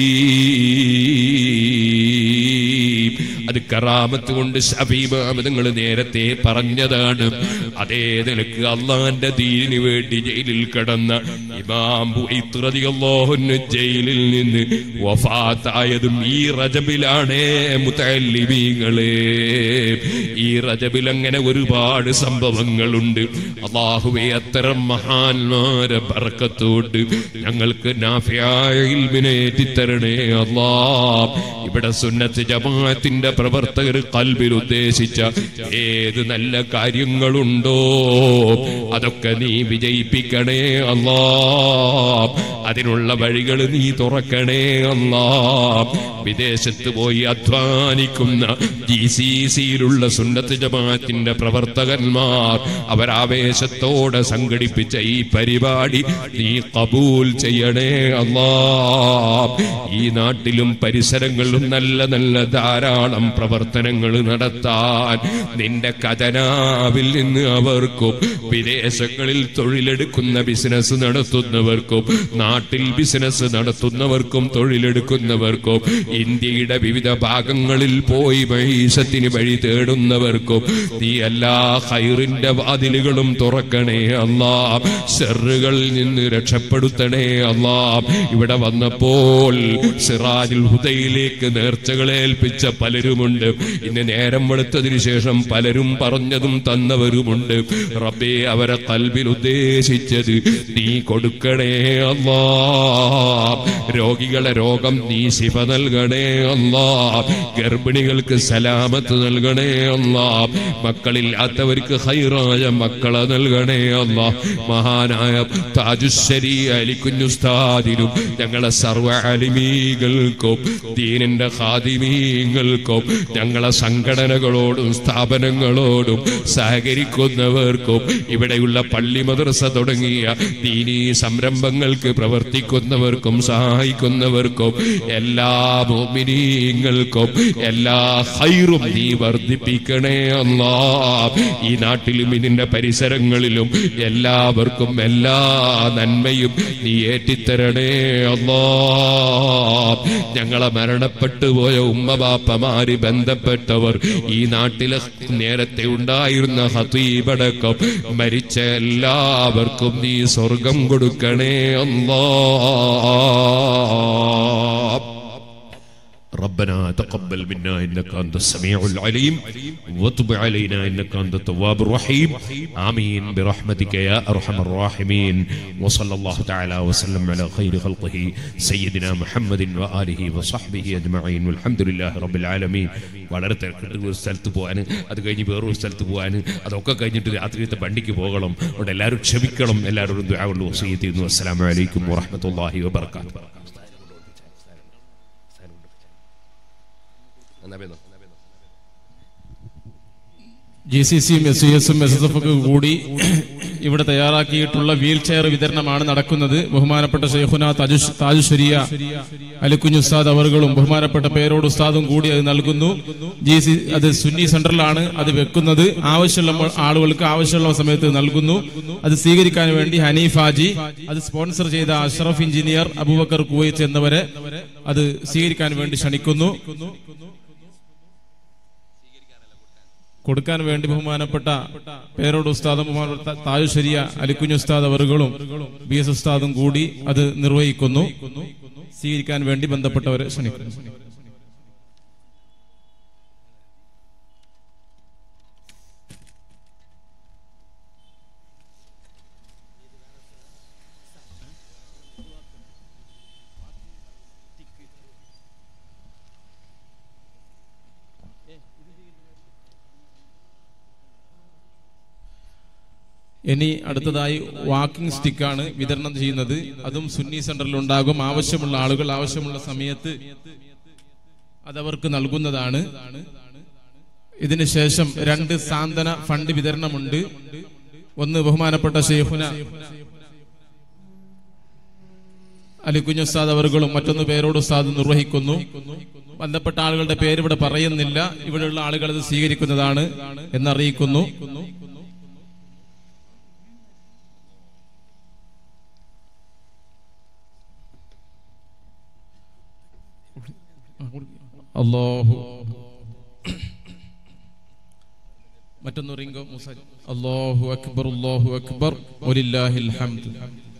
അത് കറാമത്ത് കൊണ്ട് ശബീമാമതങ്ങൾ നേരത്തെ പറഞ്ഞതാണ് അതേ നിലക്ക് അള്ളാന്റെ ദീനിന് വേണ്ടി ജയിലിൽ കടന്ന ഇമാം ബുഐത്ത് റളിയല്ലാഹു അൻഹു ജയിലിൽ നിന്ന് വഫാത്തായതും ഈ റജബിലാണേ മുത്തല്ലിമീങ്ങളെ ഈ റജബിൽ അങ്ങനെ ഒരുപാട് സംഭവങ്ങളുണ്ട് അള്ളാഹുവെ അത്തരം മഹാന്മാരെ ബർക്കത്തോട് ഞങ്ങൾക്ക് നാഫിയായ ഇൽമിനെ ഏറ്റിത്തരണേ അല്ലാ ഇവിടെ സുന്നത്ത് ജമാഅത്തിന്റെ പ്രവർത്തകർ കൽബിൽ ഉദ്ദേശിച്ച ഏത് നല്ല കാര്യങ്ങളുണ്ടോ അതൊക്കെ നീ വിജയിപ്പിക്കണേ അല്ലാ അതിനുള്ള വഴികൾ നീ തുറക്കണേ അല്ലാ വിദേശത്ത് പോയി അധ്വാനിക്കുന്ന ജി സി സിയിലുള്ള സുന്നത്ത് ജമാഅത്തിന്റെ പ്രവർത്തകന്മാർ അവരാവേശത്തോടെ സംഘടിപ്പിച്ച ഈ പരിപാടി നീ കബൂൽ ചെയ്യണേ അല്ലാ ഈ നാട്ടിലും പരിസരങ്ങളിലും നല്ല നല്ല ധാരാളം പ്രവർത്തനങ്ങൾ നടത്താൻ നിന്റെ ഖജനാവിൽ നിന്ന് അവർക്കും വിദേശങ്ങളിൽ തൊഴിലെടുക്കുന്ന ബിസിനസ് നടത്തുന്നവർക്കും നാട്ടിൽ ബിസിനസ് നടത്തുന്നവർക്കും തൊഴിലെടുക്കുന്നവർക്കും ഇന്ത്യയുടെ വിവിധ ഭാഗങ്ങളിൽ പോയി മൈസത്തിന് വഴി തേടുന്നവർക്കും നീ എല്ലാ ഹൈറിന്റെ വാതിലുകളും തുറക്കണേ അല്ലാ ഷെറുകളിൽ നിന്ന് രക്ഷപ്പെടുത്തണേ അല്ലാ ഇവിടെ വന്നപ്പോൾ സിറാജുൽ ഹുദയിലേക്ക് നേർച്ചകളെ ഏൽപ്പിച്ച പലരും പലരുമുണ്ട് ഇന്ന് നേരം വെളുത്തതിനു ശേഷം പലരും പറഞ്ഞതും തന്നവരുമുണ്ട് റബ്ബേ അവരെ കൽബിൽ ഉദ്ദേശിച്ചത് നീ കൊടുക്കണേ അല്ലാ രോഗികളെ രോഗം നീ ശിവ നൽകണേ അല്ലാ ഗർഭിണികൾക്ക് സലാമത്ത് നൽകണേ അല്ലാ മക്കളില്ലാത്തവർക്ക് ഹൈറായ മക്കളെ നൽകണേ അല്ലാ മഹാനായ താജുശ്ശേരി അലിക്കുഞ്ഞുസ്താദിനും ഞങ്ങളെ സർവ അലിമീകൾക്കും ദീനിന്റെ ഖാദിമീങ്ങൾക്കും ഞങ്ങളെ സംഘടനകളോടും സ്ഥാപനങ്ങളോടും സഹകരിക്കുന്നവർക്കും ഇവിടെയുള്ള പള്ളി മദ്രസ തുടങ്ങിയ ദീനീ സംരംഭങ്ങൾക്ക് പ്രവർത്തിക്കുന്നവർക്കും സഹായിക്കുന്നവർക്കും എല്ലാ മോമിനീങ്ങൾക്കും എല്ലാ ഹൈറും നീ വർദ്ധിപ്പിക്കണേ അല്ലാ ഈ നാട്ടിലും ഇതിന്റെ പരിസരങ്ങളിലും എല്ലാവർക്കും എല്ലാ നന്മയും നീ ഏറ്റിത്തരണേ അല്ലാ ഞങ്ങളെ മരണപ്പെട്ടു പോയ ഉമ്മബാപ്പമാര് ബന്ധപ്പെട്ടവർ ഈ നാട്ടിലെ നേരത്തെ ഉണ്ടായിരുന്ന ഹതീബടക്കം മരിച്ച എല്ലാവർക്കും നീ സ്വർഗം കൊടുക്കണേ അല്ലാ ربنا تقبل منا انك انت السميع العليم وتب علينا انك انت التواب الرحيم امين برحمتك يا ارحم الراحمين وصلى الله تعالى وسلم على خير خلقه سيدنا محمد واله وصحبه اجمعين والحمد لله رب العالمين വളരെ തിരക്കിട്ട് ഒരു സ്ഥലത്ത് പോകാൻ അത് കഴിഞ്ഞ് വേറൊരു സ്ഥലത്ത് പോകാൻ അതൊക്കെ കഴിഞ്ഞിട്ട് രാത്രിയത്തെ വണ്ടിക്ക് പോകണം അവിടെ എല്ലാവരും ക്ഷമിക്കണം എല്ലാവരോടും ദുആ കൊണ്ട് വസീയത്ത് ചെയ്യുന്നു അസ്സലാമു അലൈക്കും വറഹ്മത്തുള്ളാഹി വബറകാതുഹു ജി സി സിയും എസ് സി എസും എസ് എസ് എഫ് കൂടി ഇവിടെ തയ്യാറാക്കിയിട്ടുള്ള വീൽ ചെയർ വിതരണമാണ് നടക്കുന്നത് ബഹുമാനപ്പെട്ട ഷെയ്ഖുന താജുഷ് താജുഷരിയ അലിക്കുഞ്ഞ് ഉസ്താദ് അവറുകളും ബഹുമാനപ്പെട്ട പേരോട് ഉസ്താദും കൂടി അത് നൽകുന്നു ജി സി അത് സുന്നി സെന്ററിലാണ് അത് വെക്കുന്നത് ആവശ്യമുള്ള ആളുകൾക്ക് ആവശ്യമുള്ള സമയത്ത് നൽകുന്നു അത് സ്വീകരിക്കാൻ വേണ്ടി ഹനീഫ് ഹാജി അത് സ്പോൺസർ ചെയ്ത അഷ്റഫ് എഞ്ചിനീയർ അബൂബക്കർ കുവൈത്ത് എന്നിവരെ അത് സ്വീകരിക്കാൻ വേണ്ടി ക്ഷണിക്കുന്നു കൊടുക്കാൻ വേണ്ടി ബഹുമാനപ്പെട്ട പേരോട് ഉസ്താദും ബഹുമാനപ്പെട്ട താജുശരിയ അലിക്കുഞ്ഞ് ഉസ്താദ് അവറുകളും ബി എസ് ഉസ്താദും കൂടി അത് നിർവഹിക്കുന്നു സ്വീകരിക്കാൻ വേണ്ടി ബന്ധപ്പെട്ടവരെ ക്ഷണിക്കുന്നു ഇനി അടുത്തതായി വാക്കിംഗ് സ്റ്റിക്കാണ് വിതരണം ചെയ്യുന്നത് അതും സുന്നി സെന്ററിൽ ഉണ്ടാകും ആവശ്യമുള്ള ആളുകൾ ആവശ്യമുള്ള സമയത്ത് അതവർക്ക് നൽകുന്നതാണ് ഇതിന് ശേഷം രണ്ട് സാന്ത്വന ഫണ്ട് വിതരണമുണ്ട് ഒന്ന് ബഹുമാനപ്പെട്ട ഷെയ്ഖുന അലിക്കുഞ്ഞ് ഉസ്താദ് അവറുകളും മറ്റൊന്ന് പേരോട് ഉസ്താദ് നിർവഹിക്കുന്നു ബന്ധപ്പെട്ട ആളുകളുടെ പേര് ഇവിടെ പറയുന്നില്ല ഇവിടെയുള്ള ആളുകൾ അത് സ്വീകരിക്കുന്നതാണ് എന്നറിയിക്കുന്നു അല്ലാഹു മറ്റൊന്ന് റിംഗോ മൂസ അല്ലാഹു അക്ബർ അല്ലാഹു അക്ബർ വലില്ലാഹിൽ ഹംദ്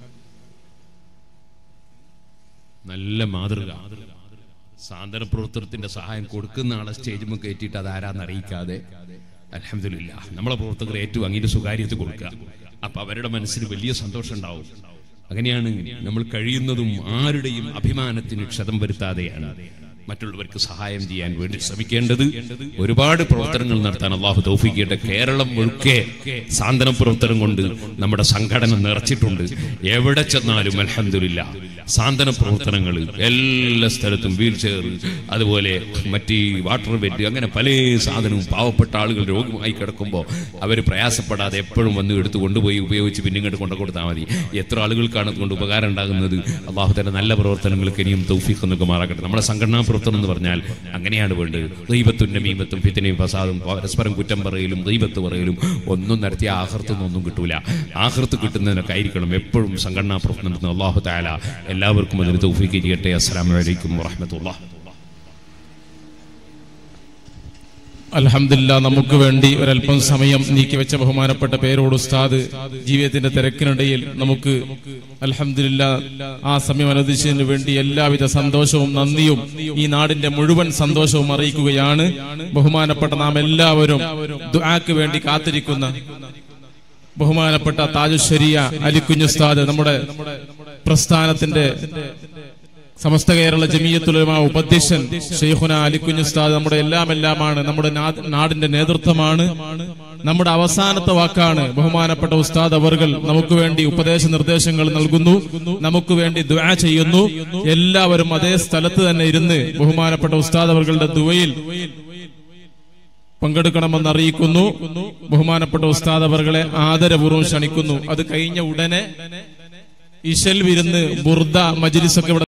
നല്ല മാതൃക സാന്ത്വന പ്രവർത്തനത്തിന്റെ സഹായം കൊടുക്കുന്ന ആളെ സ്റ്റേജിൽ കയറ്റിയിട്ട് അത് ആരാന്ന് അറിയിക്കാതെ അലഹമില്ല നമ്മളെ പ്രവർത്തകർ ഏറ്റവും അങ്ങനെ സ്വകാര്യത കൊടുക്കുക അപ്പൊ അവരുടെ മനസ്സിന് വലിയ സന്തോഷം ഉണ്ടാവും അങ്ങനെയാണ് നമ്മൾ കഴിയുന്നതും ആരുടെയും അഭിമാനത്തിന് ക്ഷതം വരുത്താതെയാണ് മറ്റുള്ളവർക്ക് സഹായം ചെയ്യാൻ വേണ്ടി ശ്രമിക്കേണ്ടത് ഒരുപാട് പ്രവർത്തനങ്ങൾ നടത്താൻ അള്ളാഹു തൗഫിക്കട്ടെ കേരളം മുഴുക്കെ സാന്ത്വന പ്രവർത്തനം കൊണ്ട് നമ്മുടെ സംഘടന നിറച്ചിട്ടുണ്ട് എവിടെ ചെന്നാലും അലഹമില്ല സാന്ത്വന പ്രവർത്തനങ്ങൾ എല്ലാ സ്ഥലത്തും വീൽ ചെയർ അതുപോലെ മറ്റ് വാട്ടർ ബെഡ് അങ്ങനെ പല സാധനവും പാവപ്പെട്ട ആളുകൾ രോഗമായി കിടക്കുമ്പോൾ അവർ പ്രയാസപ്പെടാതെ എപ്പോഴും വന്ന് എടുത്ത് കൊണ്ടുപോയി ഉപയോഗിച്ച് പിന്നെ ഇങ്ങോട്ട് കൊണ്ടു കൊടുത്താൽ മതി എത്ര ആളുകൾക്കാണ് അതുകൊണ്ട് ഉപകാരം ഉണ്ടാകുന്നത് അള്ളാഹു തന്നെ നല്ല പ്രവർത്തനങ്ങൾക്ക് ഇനിയും തൗഫീഖ് എന്നൊക്കെ മാറാക്കട്ടെ നമ്മുടെ സംഘടനാ പ്രവർത്തനം എന്ന് പറഞ്ഞാൽ അങ്ങനെയാണ് വേണ്ടത് ദൈവത്തും നമീമത്തും ഫിത്തിനെയും ഫസാദും പരസ്പരം കുറ്റം പറയലും ദൈവത്ത് പറയലും ഒന്നും നടത്തിയ ആഹൃത്തൊന്നും ഒന്നും കിട്ടൂല ആഹൃത്ത് കിട്ടുന്നതിനൊക്കെ ആയിരിക്കണം എപ്പോഴും സംഘടനാ പ്രവർത്തനം നടത്തുന്ന അള്ളാഹു താല എല്ലാവർക്കും അതിന് തൗഫീഖ് ചെയ്യട്ടെ അസ്സലാമു അലൈക്കും വറഹ്മത്തുള്ളാഹി അൽഹംദുലില്ലാ നമുക്ക് വേണ്ടി ഒരല്പം സമയം നീക്കിവെച്ച ബഹുമാനപ്പെട്ട പേരോട് ഉസ്താദ് ജീവിതത്തിന്റെ തിരക്കിനിടയിൽ നമുക്ക് അൽഹംദുലില്ലാ ആ സമയം അനുവദിച്ചതിന് വേണ്ടി എല്ലാവിധ സന്തോഷവും നന്ദിയും ഈ നാടിന്റെ മുഴുവൻ സന്തോഷവും അറിയിക്കുകയാണ് ബഹുമാനപ്പെട്ട നാം എല്ലാവരും ദുആക്ക് വേണ്ടി കാത്തിരിക്കുന്ന ബഹുമാനപ്പെട്ട താജുശരിയ അലിക്കുഞ്ഞുസ്താദ് നമ്മുടെ പ്രസ്ഥാനത്തിന്റെ സമസ്ത കേരള ജമീയത്തുലമ ഉപാധ്യക്ഷൻ ഷെയ്ഖുന അലിക്കുഞ്ഞുസ്താദ് നമ്മുടെ എല്ലാം എല്ലാമാണ് നമ്മുടെ നാ- നാടിന്റെ നേതൃത്വമാണ് നമ്മുടെ അവസാനത്തെ വാക്കാണ് ബഹുമാനപ്പെട്ട ഉസ്താദ് അവർകൾ നമുക്ക് വേണ്ടി ഉപദേശ നിർദ്ദേശങ്ങൾ നൽകുന്നു നമുക്ക് വേണ്ടി ദുആ ചെയ്യുന്നു എല്ലാവരും അതേ സ്ഥലത്ത് തന്നെ ഇരുന്ന് ബഹുമാനപ്പെട്ട ഉസ്താദ് അവർകളുടെ ദുവയിൽ പങ്കെടുക്കണമെന്ന് അറിയിക്കുന്നു ബഹുമാനപ്പെട്ട ഉസ്താദ് അവർകളെ ആദരപൂർവ്വം ക്ഷണിക്കുന്നു അത് കഴിഞ്ഞ ഉടനെ ഇശൽ വിരുന്ന് ബുർദ മജ്ലിസ് ഒക്കെ ഇവിടെ